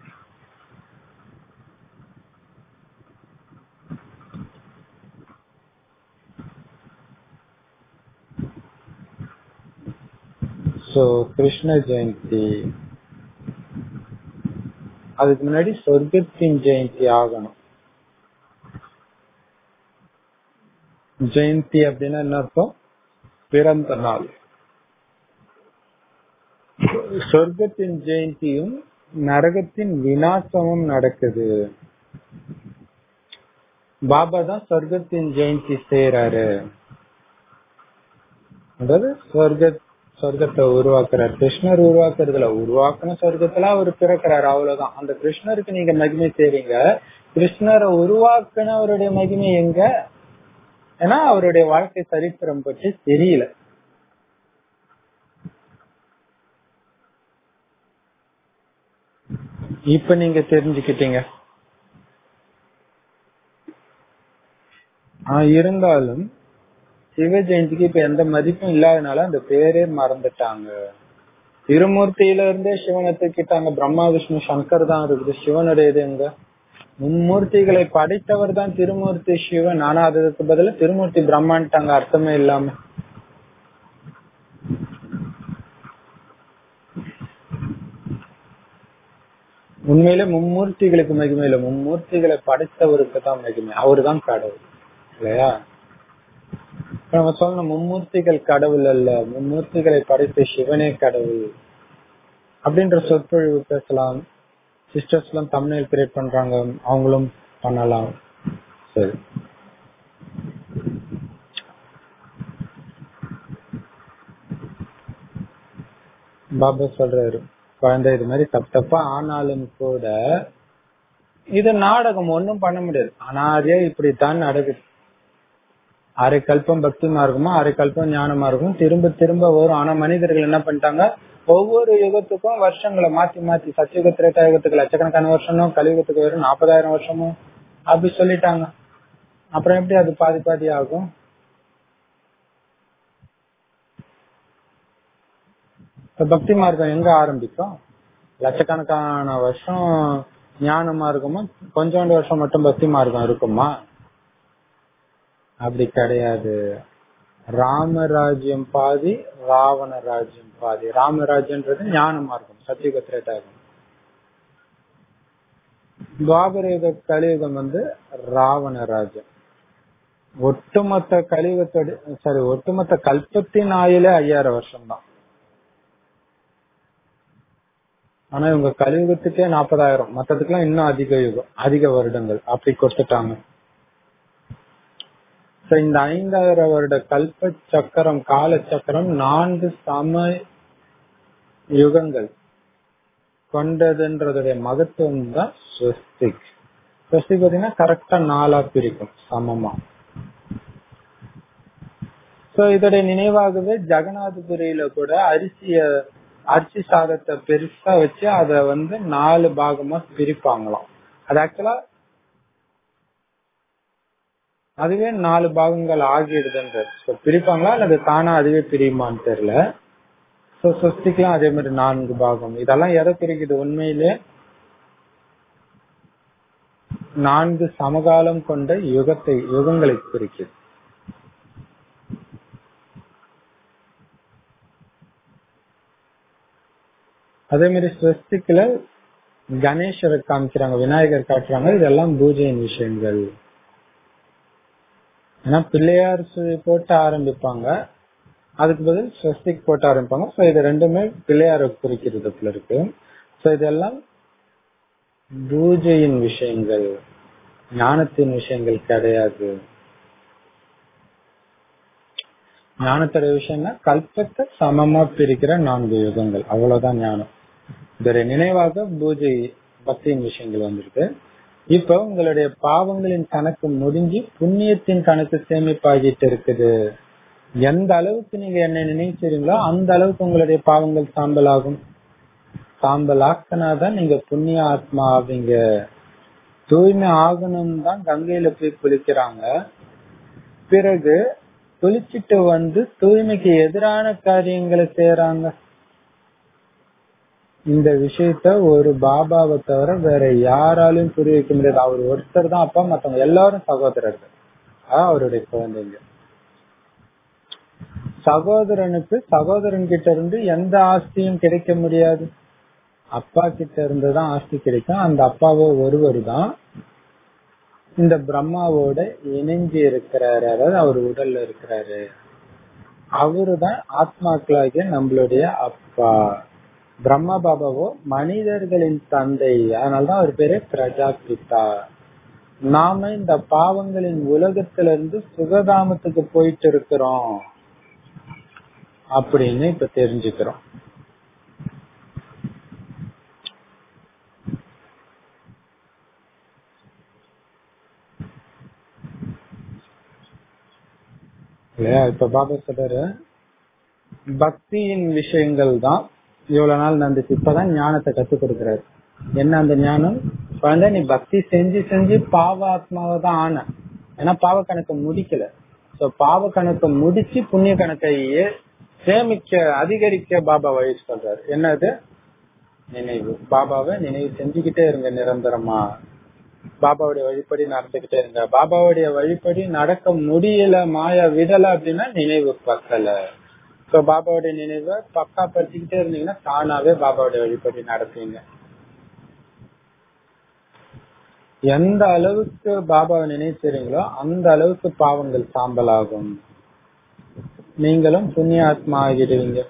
சோ கிருஷ்ண ஜெயந்தி அதுக்கு முன்னாடி சொர்க்கத்தின் ஜெயந்தி ஆகணும் ஜெயந்தி அப்படின்னா என்ன அர்த்தம் பிறந்த நாள் சொர்க்கத்தின் ஜெயந்தியும் நரகத்தின் விநாசமும் நடக்குது பாபா தான் சொர்க்கத்தின் ஜெயந்தி செய்யறாரு அதாவது சொர்க்க சொர்க்கத்தை உருவாக்குறாரு கிருஷ்ணர் உருவாக்குறதுல உருவாக்குன சொர்க்கத்துல அவர் பிறக்கிறாரு அவ்வளவுதான் அந்த கிருஷ்ணருக்கு நீங்க மகிமை செய்றீங்க கிருஷ்ணரை உருவாக்குனவருடைய மகிமை எங்க ஏன்னா அவருடைய வாழ்க்கை சரித்திரம் பற்றி தெரியல இப்ப நீங்க தெரிஞ்சுக்கிட்டீங்க ஆஹ் இருந்தாலும் சிவ ஜெயந்திக்கு இப்ப எந்த மதிப்பும் இல்லாதனால அந்த பேரே மறந்துட்டாங்க திருமூர்த்தியில இருந்தே சிவனை தூக்கிட்டாங்க பிரம்மா விஷ்ணு சங்கர் தான் இருக்குது சிவனுடைய இது எங்க மும்மூர்த்திகளை படைத்தவர் தான் திருமூர்த்தி சிவன் ஆனா அதுக்கு பதிலா திருமூர்த்தி பிரம்மான்ட்டாங்க அர்த்தமே இல்லாம உண்மையிலே மும்மூர்த்திகளுக்கு மகிமை இல்ல மும்மூர்த்திகளை படைத்தவருக்கு தான் மகிமை அவரு தான் கடவுள் இல்லையா நம்ம சொன்ன மும்மூர்த்திகள் கடவுள் அல்ல மும்மூர்த்திகளை படைத்த சிவனே கடவுள் அப்படின்ற சொற்பொழிவு பேசலாம் சிஸ்டர்ஸ் எல்லாம் தமிழில் கிரியேட் பண்றாங்க அவங்களும் பண்ணலாம் சரி பாபா சொல்றாரு குழந்தை இது மாதிரி தப்பு தப்பா ஆனாலும் கூட இது நாடகம் ஒண்ணும் பண்ண முடியாது ஆனா அதே இப்படித்தான் நடக்குது அரை கல்பம் பக்தி மார்க்கமும் அரை கல்பம் ஞான மார்க்கமும் திரும்ப திரும்ப வரும் ஆனா மனிதர்கள் என்ன பண்ணிட்டாங்க ஒவ்வொரு யுகத்துக்கும் வருஷங்களை மாத்தி மாத்தி சத்தியுக திரேட்டா யுகத்துக்கு லட்சக்கணக்கான வருஷமும் கலியுகத்துக்கு வெறும் நாற்பதாயிரம் வருஷமும் அப்படி சொல்லிட்டாங்க அப்புறம் எப்படி அது பாதி பாதி ஆகும் இப்ப பக்தி மார்க்கம் எங்க ஆரம்பிக்கும் லட்சக்கணக்கான வருஷம் ஞான மார்க்கமும் கொஞ்சோண்டு வருஷம் மட்டும் பக்தி மார்க்கம் இருக்குமா அப்படி கிடையாது ராமராஜ்யம் பாதி ராவண ராஜ்யம் பாதி ராமராஜ்யன்றது ஞான மார்க்கம் சத்தியுக திரேட்டாகும் துவாபரயுக கலியுகம் வந்து ராவண ராஜ்யம் ஒட்டுமொத்த கலியுகத்தோட சாரி ஒட்டுமொத்த கல்பத்தின் ஆயுளே ஐயாயிரம் வருஷம் தான் ஆனா இவங்க கலியுகத்துக்கே நாற்பதாயிரம் மத்ததுக்கெல்லாம் இன்னும் அதிக யுகம் அதிக வருடங்கள் அப்படி கொடுத்துட்டாங்க இந்த ஐந்தாயிரம் வருட கல்ப சக்கரம் கால சக்கரம் நான்கு சம யுகங்கள் கொண்டதுன்றதுடைய மகத்துவம் தான் ஸ்வஸ்திக் ஸ்வஸ்திக் பாத்தீங்கன்னா கரெக்டா நாலா பிரிக்கும் சமமா சோ இதோடைய நினைவாகவே ஜெகநாதபுரியில கூட அரிசிய அரிசி சாதத்தை பெருசா வச்சு அத வந்து நாலு பாகமா பிரிப்பாங்களாம் அது ஆக்சுவலா அதுவே நாலு பாகங்கள் ஆகிடுதுன்றது பிரிப்பாங்களா அல்லது தானா அதுவே பிரியுமான்னு தெரியல சோ சொஸ்திக்கெல்லாம் அதே மாதிரி நான்கு பாகம் இதெல்லாம் எதை பிரிக்குது உண்மையிலே நான்கு சமகாலம் கொண்ட யுகத்தை யுகங்களை பிரிக்குது அதே மாதிரி ஸ்வஸ்திக்ல கணேசரை காமிக்கிறாங்க விநாயகர் காட்டுறாங்க இதெல்லாம் பூஜையின் விஷயங்கள் ஏன்னா பிள்ளையார் போட்டு ஆரம்பிப்பாங்க அதுக்கு பதில் ஸ்வஸ்திக் போட்டு ஆரம்பிப்பாங்க சோ இது ரெண்டுமே பிள்ளையார குறிக்கிறது போல இருக்கு சோ இதெல்லாம் பூஜையின் விஷயங்கள் ஞானத்தின் விஷயங்கள் கிடையாது ஞானத்தோட விஷயம்னா கல்பத்தை சமமா பிரிக்கிற நான்கு யுகங்கள் அவ்வளவுதான் ஞானம் இதோட நினைவாக பூஜை பக்தியின் விஷயங்கள் வந்திருக்கு இப்ப உங்களுடைய பாவங்களின் கணக்கு முடிஞ்சு புண்ணியத்தின் கணக்கு சேமிப்பாகிட்டு இருக்குது எந்த அளவுக்கு நீங்க என்ன நினைக்கிறீங்களோ அந்த அளவுக்கு உங்களுடைய பாவங்கள் சாம்பல் ஆகும் சாம்பல் ஆக்கினாதான் நீங்க புண்ணிய ஆத்மா ஆவீங்க தூய்மை ஆகணும் தான் கங்கையில போய் குளிக்கிறாங்க பிறகு குளிச்சுட்டு வந்து தூய்மைக்கு எதிரான காரியங்களை செய்யறாங்க இந்த விஷயத்த ஒரு பாபாவை தவிர வேற யாராலையும் புரிய வைக்க முடியாது அவர் ஒருத்தர் தான் அப்பா மத்தவங்க எல்லாரும் சகோதரர்கள் அவருடைய குழந்தைங்க சகோதரனுக்கு சகோதரன் கிட்ட இருந்து எந்த ஆஸ்தியும் கிடைக்க முடியாது அப்பா கிட்ட இருந்து தான் ஆஸ்தி கிடைக்கும் அந்த அப்பாவோ ஒருவர் தான் இந்த பிரம்மாவோட இணைஞ்சு இருக்கிறாரு அதாவது அவர் உடல்ல இருக்கிறாரு அவரு தான் ஆத்மாக்களாகிய நம்மளுடைய அப்பா பிரம்மா பாபாவோ மனிதர்களின் தந்தை அதனாலதான் அவர் பேரு பிரஜாபிதா நாம இந்த பாவங்களின் உலகத்துல இருந்து சுகதாமத்துக்கு போயிட்டு இருக்கிறோம் அப்படின்னு இப்ப தெரிஞ்சுக்கிறோம் இல்லையா இப்ப பாபா சொல்றாரு பக்தியின் விஷயங்கள் தான் இவ்வளவு நாள் நடந்துச்சு இப்பதான் ஞானத்தை கத்துக் கொடுக்கிறாரு என்ன அந்த ஞானம் குழந்தை நீ பக்தி செஞ்சு செஞ்சு பாவ ஆத்மாவை தான் ஆன ஏன்னா பாவ கணக்கை முடிக்கல சோ பாவ கணக்கை முடிச்சு புண்ணிய கணக்கையே சேமிக்க அதிகரிக்க பாபா வழி சொல்றாரு என்னது நினைவு பாபாவை நினைவு செஞ்சுக்கிட்டே இருங்க நிரந்தரமா பாபாவுடைய வழிப்படி நடந்துகிட்டே இருங்க பாபாவுடைய வழிப்படி நடக்க முடியல மாயா விடல அப்படின்னா நினைவு பக்கல சோ பாபாவுடைய நினைவை பக்கா படுத்திக்கிட்டே இருந்தீங்கன்னா தானாவே பாபாவுடைய வழிபடி நடப்பீங்க எந்த அளவுக்கு பாபாவை நினைச்சிருங்களோ அந்த அளவுக்கு பாவங்கள் சாம்பல் ஆகும் நீங்களும் புண்ணிய ஆத்மா ஆகிடுவீங்க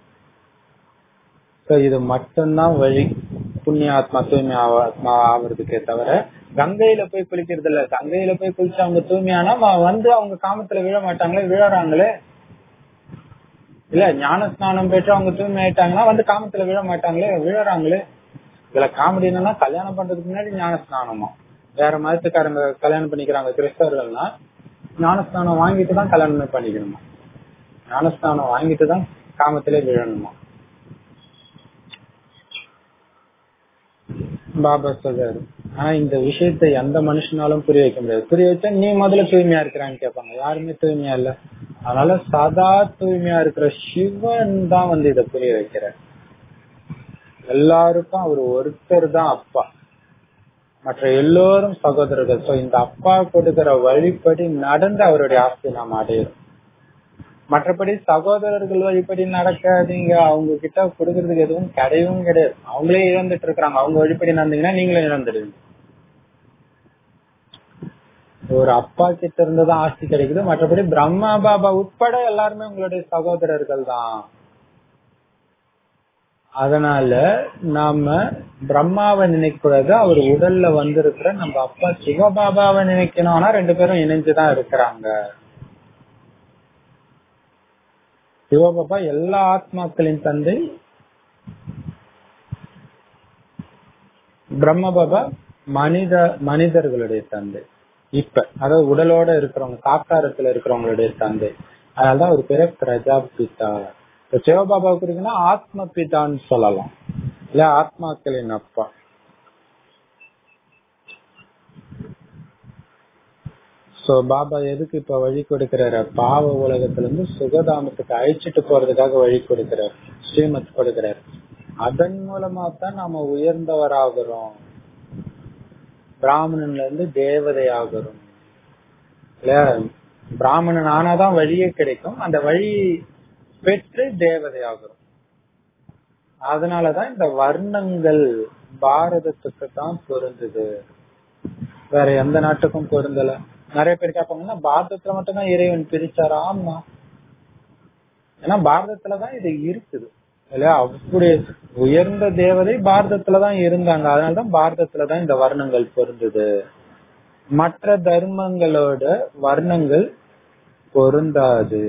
So, இது மட்டும்தான் வழி புண்ணிய ஆத்மா தூய்மை ஆவ- ஆத்மா ஆவறதுக்கே தவிர கங்கையில போய் குளிக்கிறது இல்ல கங்கையில போய் குளிச்சு அவங்க தூய்மையானா வ- வந்து அவங்க காமத்துல விழ மாட்டாங்களே விழறாங்களே இல்ல ஞான ஸ்நானம் பெற்று அவங்க தூய்மை ஆயிட்டாங்கன்னா வந்து காமத்துல விழ மாட்டாங்களே விழறாங்களே இதுல காமெடி என்னன்னா கல்யாணம் பண்றதுக்கு முன்னாடி ஞான ஸ்நானமா வேற மதத்துக்காரங்க கல்யாணம் பண்ணிக்கிறாங்க கிறிஸ்தவர்கள்னா ஞான ஸ்நானம் வாங்கிட்டு தான் கல்யாணமே பண்ணிக்கணுமா ஞான ஸ்நானம் வாங்கிட்டு தான் காமத்திலே விழணுமா பாபா சொல்றாரு ஆனா இந்த விஷயத்தை எந்த மனுஷனாலும் புரிய வைக்க முடியாது புரிய வச்சா நீ முதல்ல தூய்மையா இருக்கிறான்னு கேட்பாங்க யாருமே தூய்மையா இல்ல அதனால சதா தூய்மையா இருக்கிற சிவன் தான் வந்து இத புரிய வைக்கிறார் எல்லாருக்கும் அவர் ஒருத்தர் தான் அப்பா மற்ற எல்லோரும் சகோதரர்கள் சோ இந்த அப்பா கொடுக்கிற வழிப்படி நடந்து அவருடைய ஆஸ்தி நாம் அடையிறோம் மற்றபடி சகோதரர்கள் வழிப்படி நடக்காதீங்க அவங்க கிட்ட கொடுக்கறதுக்கு எதுவும் கிடையவும் கிடையாது அவங்களே இழந்துட்டு இருக்காங்க அவங்க வழிப்படி நடந்தீங்கன்னா நீங்களும் இழந்துடுவீங்க ஒரு அப்பா கிட்ட இருந்துதான் ஆஸ்தி கிடைக்குது மற்றபடி பிரம்மா பாபா உட்பட எல்லாருமே உங்களுடைய சகோதரர்கள் தான் அதனால நாம பிரம்மாவை நினைக்க கூடாது அவர் உடல்ல வந்திருக்கிற நம்ம அப்பா சிவபாபாவை நினைக்கணும் ஆனா ரெண்டு பேரும் இணைஞ்சுதான் இருக்கிறாங்க சிவபாபா எல்லா ஆத்மாக்களின் தந்தை பிரம்ம பாபா மனித மனிதர்களுடைய தந்தை இப்ப அதாவது உடலோட இருக்கிறவங்க சாக்காரத்துல இருக்கிறவங்களுடைய தந்தை அதனாலதான் ஒரு பேரு பிரஜாபிதா இப்ப சிவபாபாவுக்கு இருக்குன்னா ஆத்ம பிதான்னு சொல்லலாம் இல்ல ஆத்மாக்களின் அப்பா சோ பாபா எதுக்கு இப்ப வழி கொடுக்கிறாரு பாவ உலகத்துல இருந்து சுகதாமத்துக்கு அழிச்சிட்டு போறதுக்காக வழி கொடுக்கிறார் ஸ்ரீமத் கொடுக்கிறார் அதன் மூலமா தான் நாம உயர்ந்தவராகிறோம் பிராமணன்ல இருந்து தேவதை ஆகிறோம் இல்ல பிராமணன் ஆனாதான் வழியே கிடைக்கும் அந்த வழி பெற்று தேவதை ஆகிறோம் அதனாலதான் இந்த வர்ணங்கள் பாரதத்துக்கு தான் பொருந்துது வேற எந்த நாட்டுக்கும் பொருந்தல நிறைய பேர் கேட்பாங்கன்னா பாரதத்துல மட்டும்தான் இறைவன் பிரிச்சாரா ஆமா ஏன்னா பாரதத்துலதான் இது இருக்குது இல்லையா அப்படி உயர்ந்த தேவதை பாரதத்துலதான் இருந்தாங்க அதனாலதான் பாரதத்துலதான் இந்த வர்ணங்கள் பொருந்தது மற்ற தர்மங்களோட வர்ணங்கள் பொருந்தாது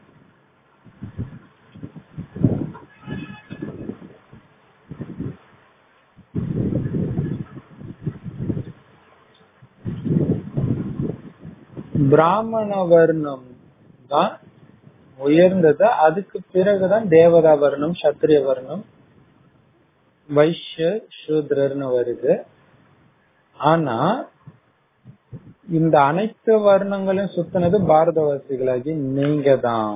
பிராமண வர்ணம் தான் உயர்ந்தது அதுக்கு பிறகுதான் தேவதா வர்ணம் சத்திரிய வர்ணம் வைஷ்ய சூத்ரர்னு வருது ஆனா இந்த அனைத்து வர்ணங்களையும் சுத்தினது பாரதவாசிகளாகி நீங்க தான்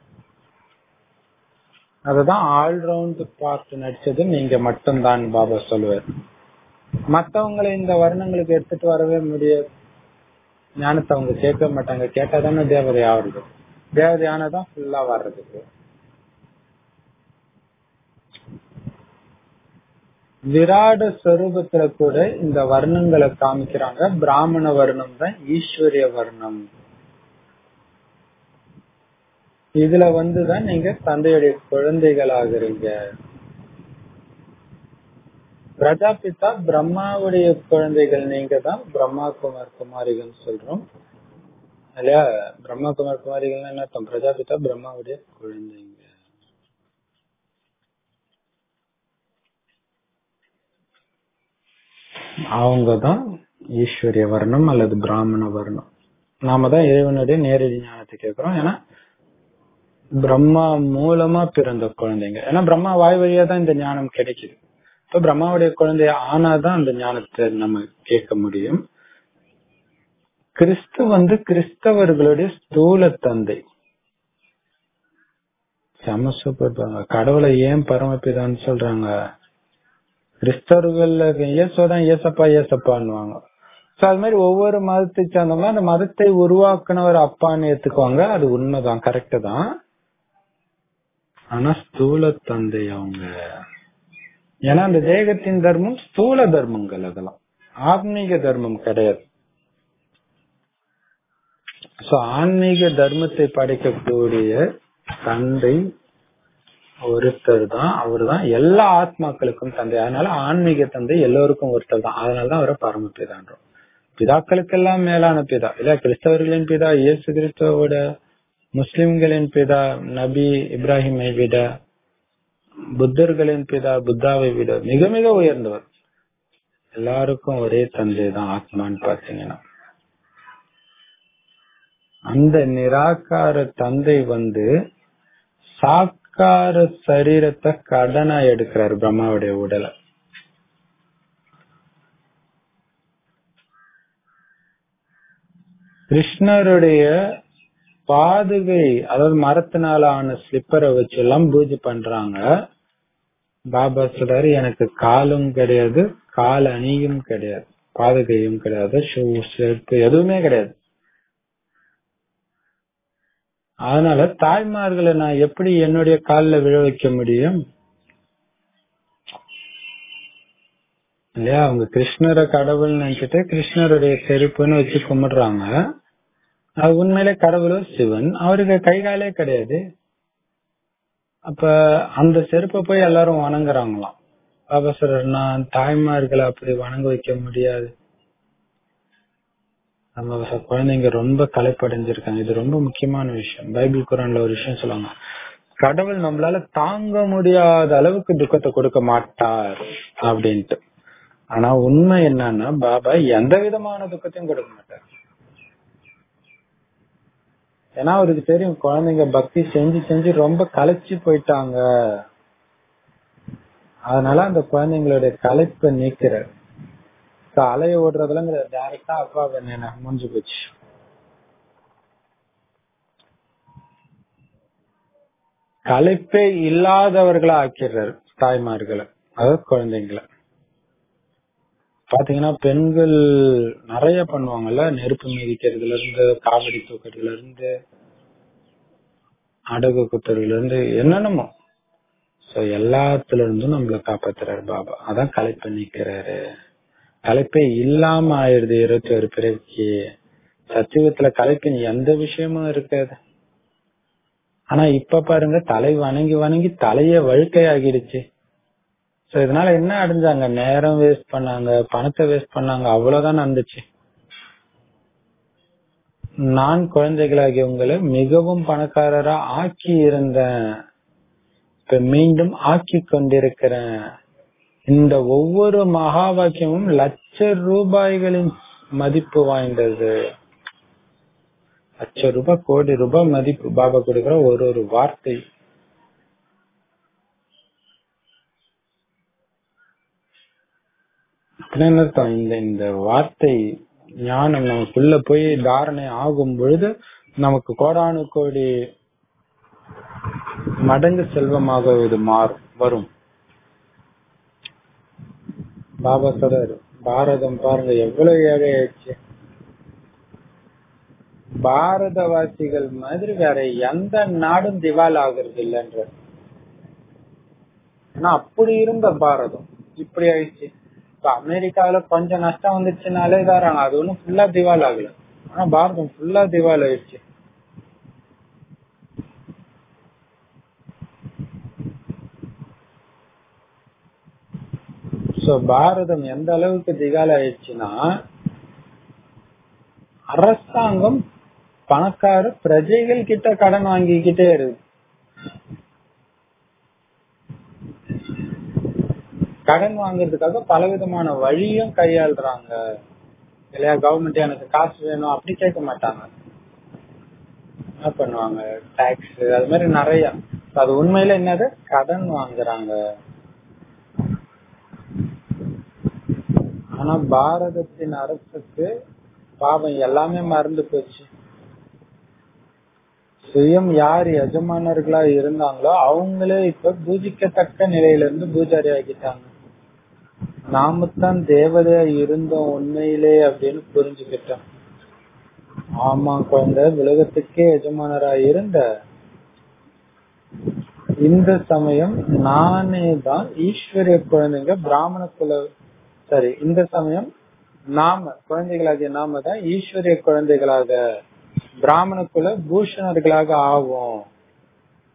அததான் ஆல்ரவுண்ட் பார்ட் நடிச்சது நீங்க மட்டும்தான் பாபா சொல்லுவார் மத்தவங்களை இந்த வர்ணங்களுக்கு எடுத்துட்டு வரவே முடியாது ஞானத்தை அவங்க கேட்க மாட்டாங்க கேட்டாதானே தேவதை ஆகுறது தேவதை ஆனதான் ஃபுல்லா வர்றதுக்கு விராட ஸ்வரூபத்துல கூட இந்த வர்ணங்களை காமிக்கிறாங்க பிராமண வர்ணம் தான் ஈஸ்வரிய வர்ணம் இதுல வந்துதான் நீங்க தந்தையுடைய குழந்தைகள் ஆகுறீங்க பிரஜாபிதா பிரம்மாவுடைய குழந்தைகள் நீங்க தான் பிரம்மா குமார் குமாரிகள் சொல்றோம் இல்லையா பிரம்மா குமார் குமாரிகள் என்ன அர்த்தம் பிரஜாபிதா பிரம்மாவுடைய குழந்தைங்க அவங்கதான் ஈஸ்வரிய வர்ணம் அல்லது பிராமண வர்ணம் நாம தான் இறைவனுடைய நேரடி ஞானத்தை கேட்கிறோம் ஏன்னா பிரம்மா மூலமா பிறந்த குழந்தைங்க ஏன்னா பிரம்மா வாய் வழியா தான் இந்த ஞானம் கிடைக்குது இப்ப பிரம்மாவுடைய குழந்தை ஆனாதான் அந்த ஞானத்தை நம்ம கேட்க முடியும் கிறிஸ்து வந்து கிறிஸ்தவர்களுடைய ஸ்தூல தந்தை செம சூப்பர் கடவுளை ஏன் பரமபிதான்னு சொல்றாங்க கிறிஸ்தவர்கள் இயேசுதான் இயேசப்பா இயேசப்பான்னுவாங்க சோ அது மாதிரி ஒவ்வொரு மதத்தை சேர்ந்தவங்க அந்த மதத்தை உருவாக்குனவர் அப்பான்னு ஏத்துக்குவாங்க அது உண்மைதான் கரெக்ட் தான் ஆனா ஸ்தூல தந்தை அவங்க ஏன்னா அந்த தேகத்தின் தர்மம் ஸ்தூல தர்மங்கள் அதெல்லாம் ஆன்மீக தர்மம் கிடையாது சோ ஆன்மீக தர்மத்தை படைக்கக்கூடிய தந்தை ஒருத்தர் தான் அவர் தான் எல்லா ஆத்மாக்களுக்கும் தந்தை அதனால ஆன்மீக தந்தை எல்லோருக்கும் ஒருத்தர் தான் அதனாலதான் அவரை பரமபிதான்றோம் பிதாக்களுக்கெல்லாம் மேலான பிதா இல்ல கிறிஸ்தவர்களின் பிதா இயேசு கிறிஸ்துவோட முஸ்லிம்களின் பிதா நபி இப்ராஹிமை விட புத்தர்களின் பிதா புத்தாவை விட மிக மிக உயர்ந்தவர் எல்லாருக்கும் ஒரே தந்தை தான் ஆத்மான்னு பாத்தீங்கன்னா அந்த நிராகார தந்தை வந்து சாக்கார சரீரத்தை கடனா எடுக்கிறாரு பிரம்மாவுடைய உடலை கிருஷ்ணருடைய பாதுகை அதாவது மரத்தினால ஆன ஸ்லிப்பரை வச்சு எல்லாம் பூஜை பண்றாங்க பாபா சொல்றாரு எனக்கு காலும் கிடையாது கால் அணியும் கிடையாது பாதுகையும் கிடையாது ஷூ செருப்பு எதுவுமே கிடையாது அதனால தாய்மார்களை நான் எப்படி என்னுடைய காலில் விழ வைக்க முடியும் இல்லையா அவங்க கிருஷ்ணரை கடவுள் நினைச்சிட்டு கிருஷ்ணருடைய செருப்புன்னு வச்சு கும்பிடுறாங்க அது உண்மையிலே கடவுளும் சிவன் அவருக்கு கை காலே கிடையாது அப்ப அந்த செருப்பை போய் எல்லாரும் வணங்குறாங்களாம் பாபா சொல்றாரு நான் தாய்மார்களை அப்படி வணங்க வைக்க முடியாது நம்ம குழந்தைங்க ரொம்ப கலைப்படைஞ்சிருக்காங்க இது ரொம்ப முக்கியமான விஷயம் பைபிள் குரான்ல ஒரு விஷயம் சொல்லுவாங்க கடவுள் நம்மளால தாங்க முடியாத அளவுக்கு துக்கத்தை கொடுக்க மாட்டார் அப்படின்ட்டு ஆனா உண்மை என்னன்னா பாபா எந்த விதமான துக்கத்தையும் கொடுக்க மாட்டார் ஏன்னா அவருக்கு தெரியும் குழந்தைங்க பக்தி செஞ்சு செஞ்சு ரொம்ப கலைச்சு போயிட்டாங்க அதனால அந்த குழந்தைங்களுடைய கலைப்பை நீக்கிறார் அலைய ஓடுறதுல டைரக்டா அப்பா என்ன முடிஞ்சு போச்சு கலைப்பே இல்லாதவர்களா ஆக்கிறார் தாய்மார்களை அதாவது குழந்தைங்களை பாத்தீங்கன்னா பெண்கள் நிறைய பண்ணுவாங்கல்ல நெருப்பு மிதிக்கிறதுல இருந்து காவடி தூக்கிறதுல இருந்து அடகு குத்துறதுல இருந்து என்னென்னமோ சோ எல்லாத்துல இருந்தும் நம்மள காப்பாத்துறாரு பாபா அதான் கலைப்பை நிக்கிறாரு கலைப்பே இல்லாம ஆயிருது இருபத்தி ஒரு பிறவிக்கு சத்தியத்துல கலைப்பின் எந்த விஷயமும் இருக்காது ஆனா இப்ப பாருங்க தலை வணங்கி வணங்கி தலைய வழுக்கை ஆகிடுச்சு சோ இதனால என்ன அடைஞ்சாங்க நேரம் வேஸ்ட் பண்ணாங்க பணத்தை வேஸ்ட் பண்ணாங்க அவ்வளவுதான் நடந்துச்சு நான் குழந்தைகளாகிய உங்களை மிகவும் பணக்காரரா ஆக்கி இருந்தேன் இப்ப மீண்டும் ஆக்கி கொண்டிருக்கிறேன் இந்த ஒவ்வொரு மகா வாக்கியமும் லட்ச ரூபாய்களின் மதிப்பு வாய்ந்தது லட்ச ரூபாய் கோடி ரூபாய் மதிப்பு பாபா கொடுக்கிற ஒரு ஒரு வார்த்தை அப்படின்னு அர்த்தம் இந்த இந்த வார்த்தை ஞானம் நமக்குள்ள போய் தாரணை ஆகும் பொழுது நமக்கு கோடானு கோடி மடங்கு செல்வமாக இது மாறும் வரும் பாபா சொல்றாரு பாரதம் பாருங்க எவ்வளவு ஏழை ஆயிடுச்சு பாரதவாசிகள் மாதிரி வேற எந்த நாடும் திவால் ஆகுறது இல்லைன்ற ஆனா அப்படி இருந்த பாரதம் இப்படி ஆயிடுச்சு இப்ப அமெரிக்காவில கொஞ்சம் நஷ்டம் வந்துச்சுனாலே தராங்க அது ஒண்ணும் ஃபுல்லா திவால் ஆகல ஆனா பாரதம் ஃபுல்லா திவால் ஆயிடுச்சு சோ பாரதம் எந்த அளவுக்கு திகால் ஆயிடுச்சுன்னா அரசாங்கம் பணக்கார பிரஜைகள் கிட்ட கடன் வாங்கிக்கிட்டே இருக்கு கடன் வாங்குறதுக்காக பலவிதமான வழியும் கையாளுறாங்க இல்லையா கவர்மெண்ட் எனக்கு காசு வேணும் அப்படி கேட்க மாட்டாங்க என்ன பண்ணுவாங்க டாக்ஸ் அது மாதிரி நிறைய அது உண்மையில என்னது கடன் வாங்குறாங்க ஆனா பாரதத்தின் அரசுக்கு பாவம் எல்லாமே மறந்து போச்சு சுயம் யார் எஜமானர்களா இருந்தாங்களோ அவங்களே இப்ப பூஜிக்கத்தக்க நிலையில இருந்து பூஜாரி ஆகிட்டாங்க நாமத்தான் தேவதையா இருந்தோம் உண்மையிலே அப்படின்னு புரிஞ்சுக்கிட்டோம் ஆமா குழந்தை உலகத்துக்கே எஜமானரா இருந்த இந்த சமயம் நானே தான் ஈஸ்வரிய குழந்தைங்க பிராமண குல சரி இந்த சமயம் நாம குழந்தைகளாகிய நாம தான் ஈஸ்வரிய குழந்தைகளாக பிராமண குல பூஷணர்களாக ஆவோம்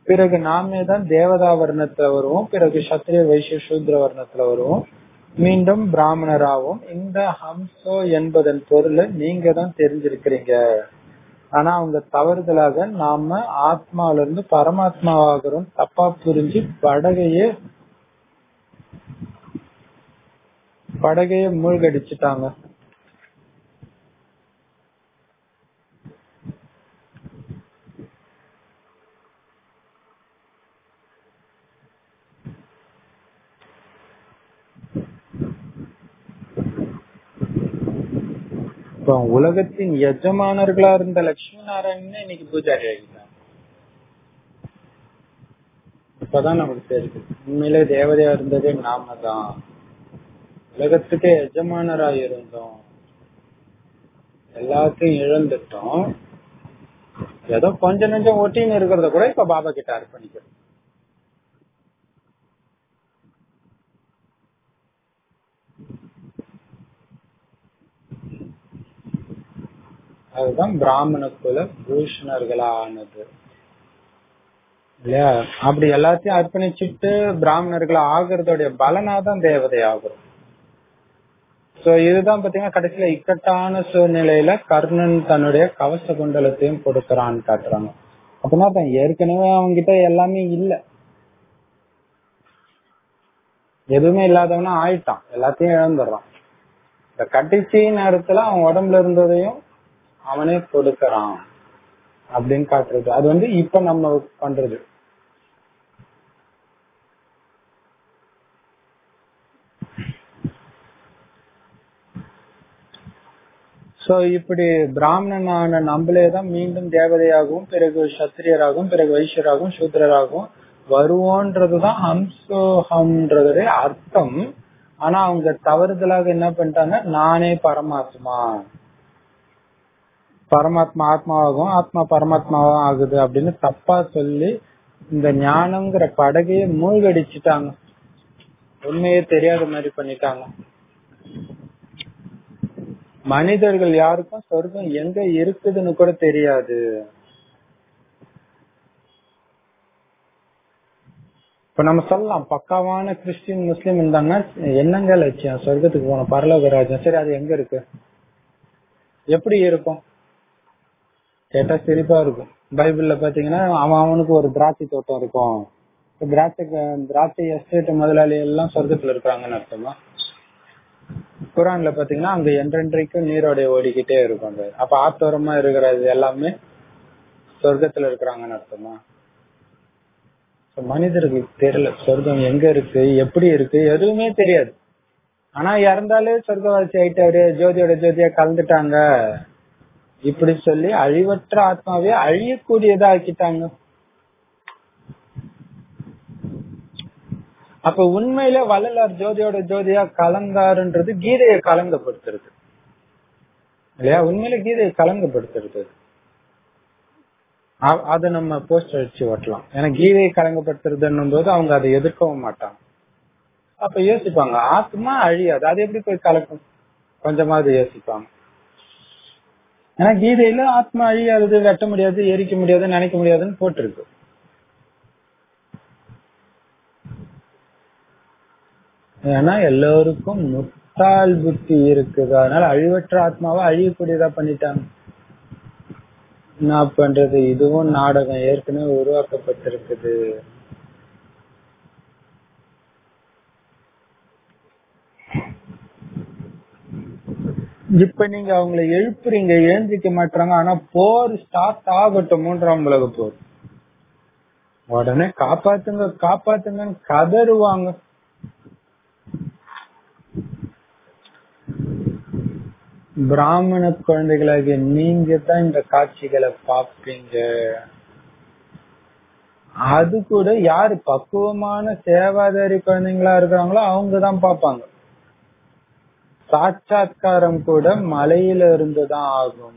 பிறகு நாமே தான் தேவதா வர்ணத்துல வருவோம் பிறகு சத்திரிய வைசிய சூத்ர வர்ணத்துல வருவோம் மீண்டும் பிராமணராகவும் இந்த ஹம்சோ என்பதன் பொருளை நீங்க தான் தெரிஞ்சிருக்கிறீங்க ஆனா அவங்க தவறுதலாக நாம ஆத்மாவில இருந்து பரமாத்மாவாகிறோம் தப்பா புரிஞ்சு படகையே படகையே மூழ்கடிச்சுட்டாங்க இப்போ உலகத்தின் எஜமானர்களா இருந்த லட்சுமி நாராயணன் இன்னைக்கு பூஜாரி ஆகிட்டாங்க இப்பதான் நமக்கு தெரியுது உண்மையிலே தேவதையா இருந்ததே நாம தான் உலகத்துக்கே எஜமானரா இருந்தோம் எல்லாத்தையும் இழந்துட்டோம் ஏதோ கொஞ்ச நெஞ்சம் ஒட்டின்னு இருக்கிறத கூட இப்ப பாபா கிட்ட அர்ப்பணிக்கிறோம் அதுதான் பிராமண குல பூஷணர்களானது இல்லையா அப்படி எல்லாத்தையும் அர்ப்பணிச்சுட்டு பிராமணர்களா ஆகுறதோடைய பலனாதான் தேவதை ஆகுறோம் சோ இதுதான் பாத்தீங்கன்னா கடைசியில இக்கட்டான சூழ்நிலையில கர்ணன் தன்னுடைய கவச குண்டலத்தையும் கொடுக்கறான்னு காட்டுறாங்க அப்படின்னா தான் ஏற்கனவே அவங்க கிட்ட எல்லாமே இல்ல எதுவுமே இல்லாதவனா ஆயிட்டான் எல்லாத்தையும் இழந்துடுறான் இந்த கடைசி நேரத்துல அவன் உடம்புல இருந்ததையும் அவனே கொடுக்கறான் அப்படின்னு காட்டுறது அது வந்து இப்ப நம்ம பண்றது சோ இப்படி பிராமணனான நம்மளேதான் மீண்டும் தேவதையாகவும் பிறகு சத்திரியராகவும் பிறகு வைஷ்யராகவும் சூத்திரராகவும் வருவோன்றதுதான் ஹம்சோஹம்ன்றதுடைய அர்த்தம் ஆனா அவங்க தவறுதலாக என்ன பண்ணிட்டாங்க நானே பரமாத்மா பரமாத்மா ஆத்மாவாகும் ஆத்மா பரமாத்மாவும் ஆகுது அப்படின்னு தப்பா சொல்லி இந்த ஞானம்ங்கிற படகையே மூழ்கடிச்சுட்டாங்க உண்மையே தெரியாத மாதிரி பண்ணிட்டாங்க மனிதர்கள் யாருக்கும் சொர்க்கம் எங்க இருக்குதுன்னு கூட தெரியாது இப்ப நம்ம சொல்லலாம் பக்காவான கிறிஸ்டின் முஸ்லீம் இருந்தாங்கன்னா என்னங்க லட்சியம் சொர்க்கத்துக்கு போன பரலோக ராஜ்யம் சரி அது எங்க இருக்கு எப்படி இருக்கும் கேட்டா சிரிப்பா இருக்கும் பைபிள்ல பாத்தீங்கன்னா அவன் அவனுக்கு ஒரு திராட்சை தோட்டம் இருக்கும் திராட்சை திராட்சை எஸ்டேட் முதலாளி எல்லாம் சொர்க்கத்துல இருக்காங்கன்னு அர்த்தமா குரான்ல பாத்தீங்கன்னா அங்க என்றென்றைக்கும் நீரோடைய ஓடிக்கிட்டே இருக்கும் அது அப்ப ஆத்தோரமா இருக்கிறது எல்லாமே சொர்க்கத்துல இருக்கிறாங்கன்னு அர்த்தமா மனிதர்களுக்கு தெரியல சொர்க்கம் எங்க இருக்கு எப்படி இருக்கு எதுவுமே தெரியாது ஆனா இறந்தாலே சொர்க்கவாசி ஆயிட்டு அப்படியே ஜோதியோட ஜோதியா கலந்துட்டாங்க இப்படி சொல்லி அழிவற்ற ஆத்மாவே அழியக்கூடியதா ஆக்கிட்டாங்க அப்ப உண்மையில வள்ளலார் ஜோதியோட ஜோதியா கலந்தாருன்றது கீதையை கலங்கப்படுத்துறது இல்லையா உண்மையில கீதையை கலங்கப்படுத்துறது அதை நம்ம போஸ்டர் அடிச்சு ஓட்டலாம் ஏன்னா கீதையை கலங்கப்படுத்துறதுன்னும் போது அவங்க அதை எதிர்க்கவும் மாட்டாங்க அப்ப யோசிப்பாங்க ஆத்மா அழியாது அது எப்படி போய் கலக்கும் கொஞ்சமாவது யோசிப்பாங்க ஏன்னா கீதையில ஆத்மா அழியாது வெட்ட முடியாது எரிக்க முடியாது நினைக்க முடியாதுன்னு போட்டிருக்கு ஏன்னா எல்லோருக்கும் முட்டாள் புத்தி இருக்குது அதனால அழிவற்ற ஆத்மாவை அழியக்கூடியதா பண்ணிட்டாங்க என்ன பண்றது இதுவும் நாடகம் ஏற்கனவே உருவாக்கப்பட்டிருக்குது இப்ப நீங்க அவங்களை எழுப்புறீங்க எழுந்திக்க மாட்டாங்க ஆனா போர் ஸ்டார்ட் ஆகட்டும் மூன்றாம் உலக போர் உடனே காப்பாத்துங்க காப்பாத்துங்கன்னு கதறுவாங்க பிராமண குழந்தைகளாகிய நீங்க தான் இந்த காட்சிகளை பார்ப்பீங்க அது கூட யாரு பக்குவமான சேவாதாரி குழந்தைங்களா இருக்கிறாங்களோ அவங்கதான் பார்ப்பாங்க சாட்சாத்காரம் கூட மலையில இருந்துதான் ஆகும்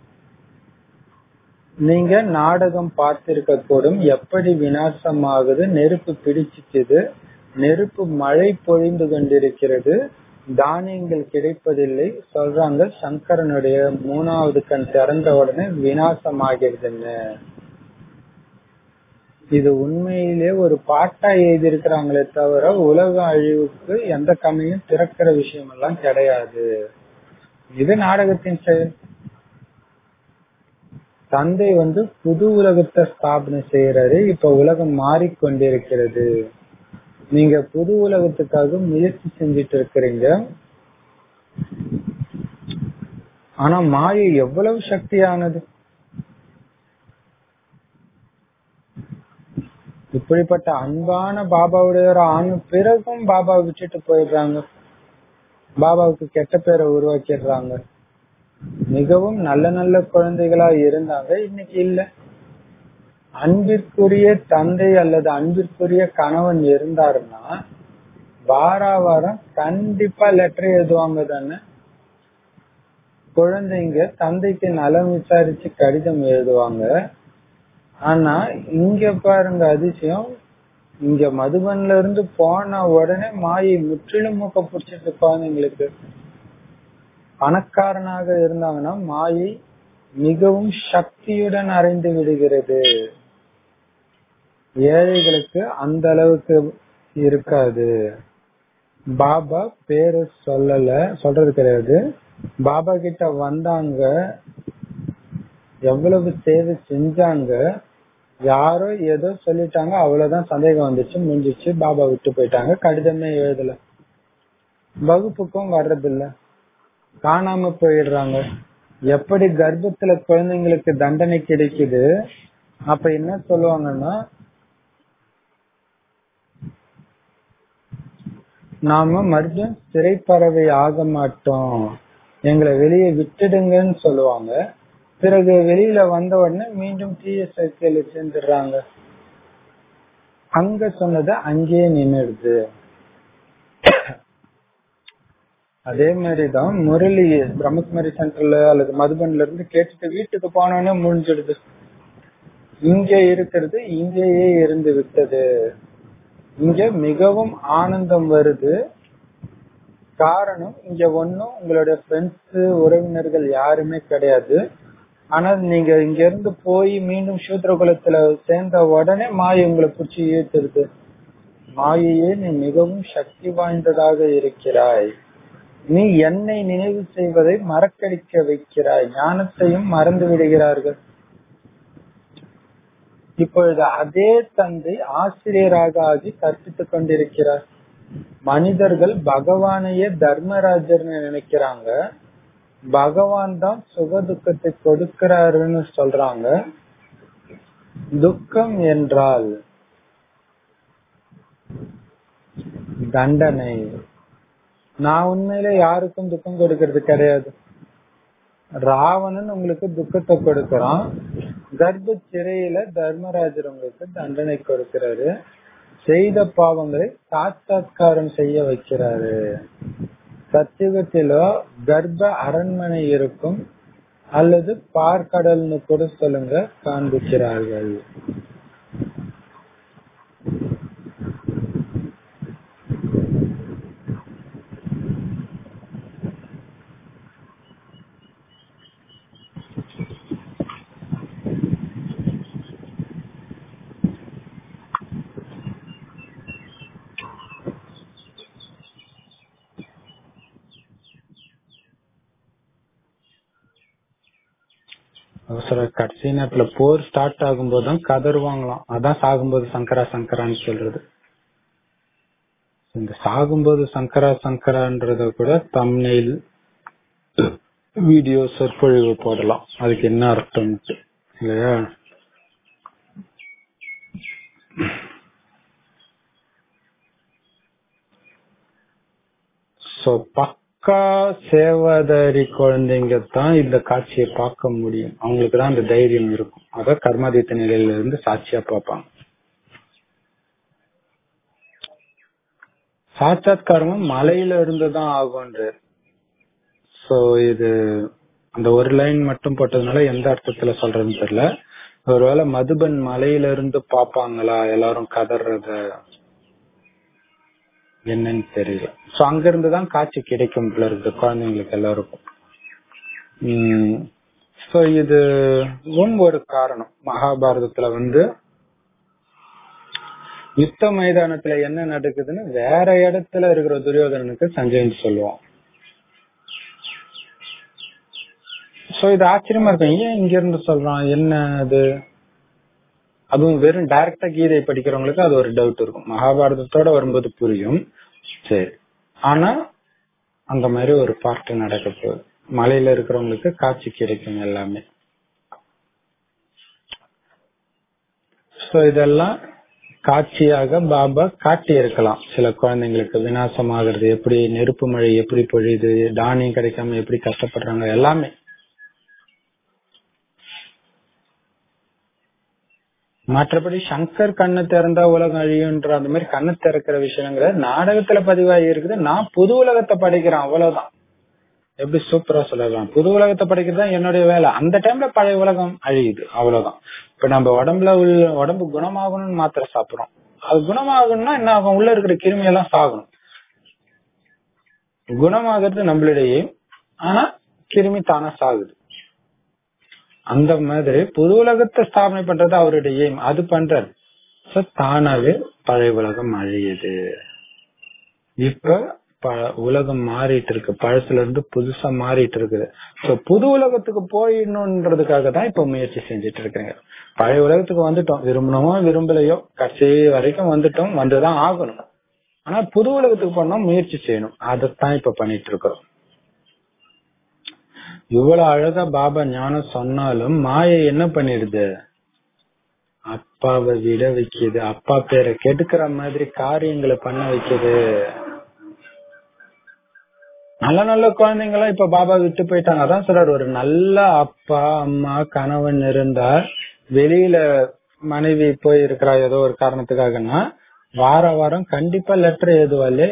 நீங்க நாடகம் பார்த்திருக்க கூடும் எப்படி விநாசமாகுது நெருப்பு பிடிச்சிச்சுது நெருப்பு மழை பொழிந்து கொண்டிருக்கிறது தானியங்கள் கிடைப்பதில்லை சொல்றாங்க சங்கரனுடைய மூணாவது கண் திறந்த உடனே விநாசம் ஆகிருதுன்னு இது உண்மையிலே ஒரு பாட்டா எழுதியிருக்கிறாங்களே தவிர உலக அழிவுக்கு எந்த கண்ணையும் திறக்கிற விஷயம் எல்லாம் கிடையாது இது நாடகத்தின் செயல் தந்தை வந்து புது உலகத்தை ஸ்தாபனை செய்யறாரு இப்ப உலகம் மாறிக்கொண்டிருக்கிறது நீங்க புது உலகத்துக்காக முயற்சி செஞ்சிட்டு இருக்கிறீங்க ஆனா மாயை எவ்வளவு சக்தியானது இப்படிப்பட்ட அன்பான பாபாவுடைய ஆணு பிறகும் பாபா விட்டுட்டு போயிடுறாங்க பாபாவுக்கு கெட்ட பேரை உருவாக்கிடுறாங்க மிகவும் நல்ல நல்ல குழந்தைகளா இருந்தாங்க இன்னைக்கு இல்ல அன்பிற்குரிய தந்தை அல்லது அன்பிற்குரிய கணவன் இருந்தாருன்னா வார வாரம் கண்டிப்பா லெட்டர் எழுதுவாங்க தானே குழந்தைங்க தந்தைக்கு நலம் விசாரிச்சு கடிதம் எழுதுவாங்க ஆனா இங்க பாருங்க அதிசயம் இங்க மதுபன்ல இருந்து போன உடனே மாயை முற்றிலும் மூக்க பிடிச்சிட்டு குழந்தைங்களுக்கு பணக்காரனாக இருந்தாங்கன்னா மாயை மிகவும் சக்தியுடன் அறைந்து விடுகிறது ஏழைகளுக்கு அந்த அளவுக்கு இருக்காது பாபா பேரு சொல்லல சொல்றது கிடையாது பாபா கிட்ட வந்தாங்க எவ்வளவு சேவை செஞ்சாங்க யாரோ ஏதோ சொல்லிட்டாங்க அவ்வளவுதான் சந்தேகம் வந்துச்சு முடிஞ்சிச்சு பாபா விட்டு போயிட்டாங்க கடிதமே எழுதல வகுப்புக்கும் வர்றதில்ல காணாம போயிடுறாங்க எப்படி கர்ப்பத்துல குழந்தைங்களுக்கு தண்டனை கிடைக்குது அப்ப என்ன சொல்லுவாங்கன்னா நாம மறுபடியும் சிறைப்பறவை ஆக மாட்டோம் எங்களை வெளியே விட்டுடுங்கன்னு சொல்லுவாங்க பிறகு வெளியில வந்த உடனே மீண்டும் தீய சேர்க்கையில சேர்ந்துடுறாங்க அங்க சொன்னது அங்கேயே நின்னுடுது அதே மாதிரிதான் முரளி பிரம்மகுமாரி சென்டர்ல அல்லது மதுபன்ல இருந்து கேட்டுட்டு வீட்டுக்கு போனோடனே முடிஞ்சிடுது இங்க இருக்கிறது இங்கேயே இருந்து விட்டது இங்க மிகவும் ஆனந்தம் வருது காரணம் இங்க ஒன்னும் உங்களுடைய ஃப்ரெண்ட்ஸ் உறவினர்கள் யாருமே கிடையாது ஆனா நீங்க இங்க இருந்து போய் மீண்டும் சூத்திர குலத்துல சேர்ந்த உடனே மாயை உங்களை பிடிச்சி இழுத்துருது மாயையே நீ மிகவும் சக்தி வாய்ந்ததாக இருக்கிறாய் நீ என்னை நினைவு செய்வதை மறக்கடிக்க வைக்கிறாய் ஞானத்தையும் மறந்து விடுகிறார்கள் இப்பொழுது அதே தந்தை ஆசிரியராக ஆகி கற்பித்துக் கொண்டிருக்கிறார் மனிதர்கள் பகவானையே தர்மராஜர்னு நினைக்கிறாங்க பகவான் தான் சுக துக்கத்தை கொடுக்கிறாருன்னு சொல்றாங்க துக்கம் என்றால் தண்டனை நான் உண்மையில யாருக்கும் துக்கம் கொடுக்கறது கிடையாது ராவணன் உங்களுக்கு துக்கத்தை கொடுக்கறான் கர்ப்ப சிறையில தர்மராஜர் உங்களுக்கு தண்டனை கொடுக்கிறாரு செய்த பாவங்களை சாட்சாத்காரம் செய்ய வைக்கிறாரு சத்தியுகத்திலோ கர்ப்ப அரண்மனை இருக்கும் அல்லது பார்க்கடல்னு கூட சொல்லுங்க காண்பிக்கிறார்கள் அவசர கடைசி நேரத்துல போர் ஸ்டார்ட் ஆகும்போது தான் கதறுவாங்களாம் அதான் சாகும்போது சங்கரா சங்கரான்னு சொல்றது இந்த சாகும்போது சங்கரா சங்கரான்றத கூட தம்னைல் வீடியோ சொற்பொழிவு போடலாம் அதுக்கு என்ன அர்த்தம் இல்லையா சோ பக்கா சேவாதாரி குழந்தைங்க தான் இந்த காட்சியை பார்க்க முடியும் அவங்களுக்கு தான் அந்த தைரியம் இருக்கும் அத கர்மாதித்த நிலையில இருந்து சாட்சியா பார்ப்பாங்க சாட்சாத்காரமும் மலையில இருந்து தான் ஆகும்ன்ற சோ இது அந்த ஒரு லைன் மட்டும் போட்டதுனால எந்த அர்த்தத்துல சொல்றதுன்னு தெரியல ஒருவேளை மதுபன் மலையில இருந்து பாப்பாங்களா எல்லாரும் கதறத என்னன்னு தெரியல சோ அங்க இருந்துதான் காட்சி கிடைக்கும் போல இருக்கு குழந்தைங்களுக்கு எல்லாருக்கும் உம் சோ இது ஒரு காரணம் மகாபாரதத்துல வந்து யுத்த மைதானத்துல என்ன நடக்குதுன்னு வேற இடத்துல இருக்கிற துரியோதனனுக்கு சஞ்சயன் சொல்லுவான் சோ இது ஆச்சரியமா இருக்கும் ஏன் இங்க இருந்து சொல்றான் என்ன அது அதுவும் வெறும் டைரக்டா கீதை படிக்கிறவங்களுக்கு அது ஒரு டவுட் இருக்கும் மகாபாரதத்தோட வரும்போது புரியும் சரி ஆனா அந்த மாதிரி ஒரு பார்ட் நடக்க போகுது மலையில இருக்கிறவங்களுக்கு காட்சி கிடைக்கும் எல்லாமே சோ இதெல்லாம் காட்சியாக பாபா காட்டி இருக்கலாம் சில குழந்தைங்களுக்கு விநாசமாகிறது எப்படி நெருப்பு மழை எப்படி பொழியுது தானியம் கிடைக்காம எப்படி கஷ்டப்படுறாங்க எல்லாமே மற்றபடி சங்கர் கண்ணை திறந்தா உலகம் அழியுன்ற அந்த மாதிரி கண்ணை திறக்கிற விஷயங்கிற நாடகத்துல பதிவாகி இருக்குது நான் புது உலகத்தை படைக்கிறேன் அவ்வளவுதான் எப்படி சூப்பரா சொல்லலாம் புது உலகத்தை படைக்கிறது தான் என்னுடைய வேலை அந்த டைம்ல பழைய உலகம் அழியுது அவ்வளவுதான் இப்ப நம்ம உடம்புல உள்ள உடம்பு குணமாகணும்னு மாத்திரை சாப்பிடுறோம் அது குணமாகணும்னா என்ன ஆகும் உள்ள இருக்கிற கிருமி எல்லாம் சாகணும் குணமாகிறது நம்மளிடையே ஆனா கிருமி தானா சாகுது அந்த மாதிரி புது உலகத்தை ஸ்தாபனை பண்றது அவருடைய aim. அது பண்றாரு So, தானாவே பழைய உலகம் அழியுது இப்ப ப- உலகம் மாறிட்டு இருக்கு பழசுல இருந்து புதுசா மாறிட்டு இருக்குது சோ புது உலகத்துக்கு போயிடணுன்றதுக்காக தான் இப்ப முயற்சி செஞ்சுட்டு இருக்கேங்க பழைய உலகத்துக்கு வந்துட்டோம் விரும்பணுமோ விரும்பலையோ கடைசி வரைக்கும் வந்துட்டோம் வந்துதான் ஆகணும் ஆனா புது உலகத்துக்கு போனா முயற்சி செய்யணும் அதைத்தான் இப்ப பண்ணிட்டு இருக்கிறோம் இவ்வளவு அழகா பாபா ஞானம் சொன்னாலும் மாயை என்ன பண்ணிடுது அப்பாவை விட வைக்குது அப்பா பேரை கெடுக்கிற மாதிரி காரியங்களை பண்ண வைக்குது நல்ல நல்ல குழந்தைங்க எல்லாம் இப்ப பாபா விட்டு போயிட்டாங்க அதான் சொல்றாரு ஒரு நல்ல அப்பா அம்மா கணவன் இருந்தா வெளியில மனைவி போய் இருக்கிறா ஏதோ ஒரு காரணத்துக்காகனா வார வாரம் கண்டிப்பா லெட்டர் எழுதுவாளே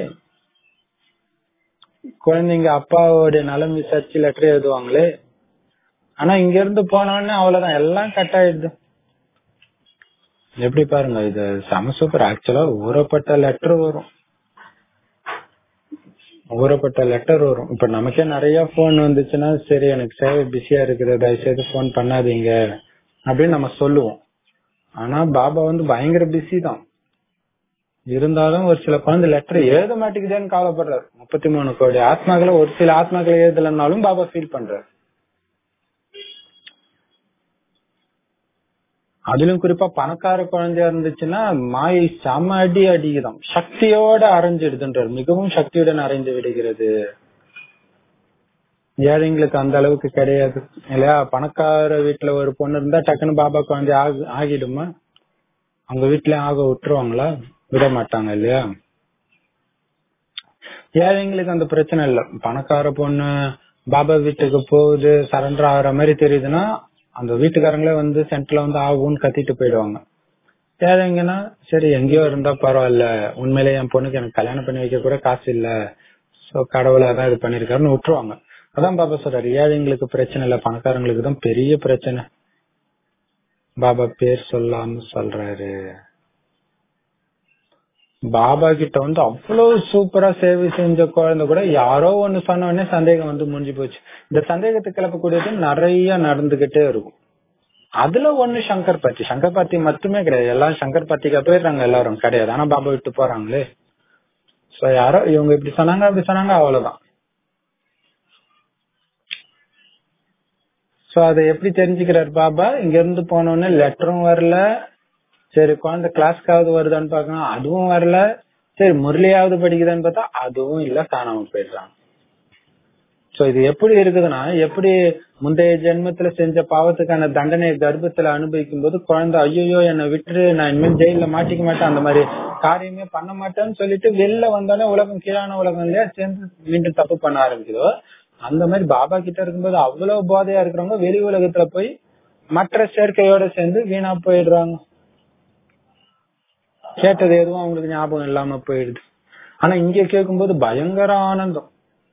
குழந்தைங்க அப்பாவோட நலம் விசாரிச்சு லெட்டர் எழுதுவாங்களே ஆனா இங்க இருந்து போனோடனே அவ்வளவுதான் எல்லாம் கட் ஆயிடுது எப்படி பாருங்க இது செம சூப்பர் ஆக்சுவலா ஊறப்பட்ட லெட்டர் வரும் ஊறப்பட்ட லெட்டர் வரும் இப்ப நமக்கே நிறைய போன் வந்துச்சுன்னா சரி எனக்கு சேவை பிஸியா இருக்குது தயவுசெய்து போன் பண்ணாதீங்க அப்படின்னு நம்ம சொல்லுவோம் ஆனா பாபா வந்து பயங்கர பிஸி தான் இருந்தாலும் ஒரு சில குழந்தை லெட்டர் எழுத மாட்டேங்குதேன்னு கவலைப்படுறாரு முப்பத்தி மூணு கோடி ஆத்மாக்களை ஒரு சில ஆத்மாக்களை எழுதலைன்னாலும் பாபா ஃபீல் பண்றாரு அதிலும் குறிப்பா பணக்கார குழந்தையா இருந்துச்சுன்னா மாயை செம அடி அடிக்குதாம் சக்தியோட அரைஞ்சிடுதுன்றார் மிகவும் சக்தியுடன் அரைந்து விடுகிறது ஏழைங்களுக்கு அந்த அளவுக்கு கிடையாது இல்லையா பணக்கார வீட்டுல ஒரு பொண்ணு இருந்தா டக்குன்னு பாபா குழந்தை ஆகு- ஆகிடுமா அவங்க வீட்டுல ஆக விட்டுருவாங்களா விட மாட்டாங்க இல்லையா ஏழைங்களுக்கு அந்த பிரச்சனை இல்ல பணக்கார பொண்ணு பாபா வீட்டுக்கு போகுது சரண்டர் ஆகுற மாதிரி தெரியுதுன்னா அந்த வீட்டுக்காரங்களே வந்து சென்டர்ல வந்து ஆகும்னு கத்திட்டு போயிடுவாங்க ஏழைங்கன்னா சரி எங்கேயோ இருந்தா பரவாயில்ல உண்மையிலேயே என் பொண்ணுக்கு எனக்கு கல்யாணம் பண்ணி வைக்க கூட காசு இல்ல சோ கடவுளை தான் இது பண்ணிருக்காருன்னு விட்டுருவாங்க அதான் பாபா சொல்றாரு ஏழைங்களுக்கு பிரச்சனை இல்ல பணக்காரங்களுக்கு தான் பெரிய பிரச்சனை பாபா பேர் சொல்லாம சொல்றாரு பாபா கிட்ட வந்து அவ்வளவு சூப்பரா சேவை செஞ்ச குழந்தை கூட யாரோ ஒண்ணு சொன்ன உடனே சந்தேகம் வந்து முடிஞ்சு போச்சு இந்த சந்தேகத்தை கிளப்பக்கூடியது நிறைய நடந்துகிட்டே இருக்கும் அதுல ஒண்ணு சங்கர் பார்ட்டி சங்கர் பார்ட்டி மட்டுமே கிடையாது எல்லாம் சங்கர் பார்ட்டிக்கா போயிடுறாங்க எல்லாரும் கிடையாது ஆனா பாபா விட்டு போறாங்களே சோ யாரோ இவங்க இப்படி சொன்னாங்க அப்படி சொன்னாங்க அவ்வளவுதான் சோ அதை எப்படி தெரிஞ்சுக்கிறார் பாபா இங்க இருந்து போனோடனே லெட்டரும் வரல சரி குழந்தை கிளாஸ்க்காவது வருதான்னு பாக்கலாம் அதுவும் வரல சரி முரளியாவது படிக்குதான்னு பார்த்தா அதுவும் இல்ல காணாம போயிடுறாங்க சோ இது எப்படி இருக்குதுன்னா எப்படி முந்தைய ஜென்மத்துல செஞ்ச பாவத்துக்கான தண்டனையை கர்ப்பத்துல அனுபவிக்கும் போது குழந்தை ஐயோ என்னை விட்டுரு நான் இனிமேல் ஜெயில மாட்டிக்க மாட்டேன் அந்த மாதிரி காரியமே பண்ண மாட்டேன்னு சொல்லிட்டு வெளில வந்தோடனே உலகம் கீழான உலகம் இல்லையா சேர்ந்து மீண்டும் தப்பு பண்ண ஆரம்பிக்குதோ அந்த மாதிரி பாபா கிட்ட இருக்கும்போது அவ்வளவு போதையா இருக்கிறவங்க வெளி உலகத்துல போய் மற்ற சேர்க்கையோட சேர்ந்து வீணா போயிடுறாங்க கேட்டது எதுவும் அவங்களுக்கு ஞாபகம் இல்லாம போயிடுது ஆனா இங்க கேட்கும்போது பயங்கர ஆனந்தம்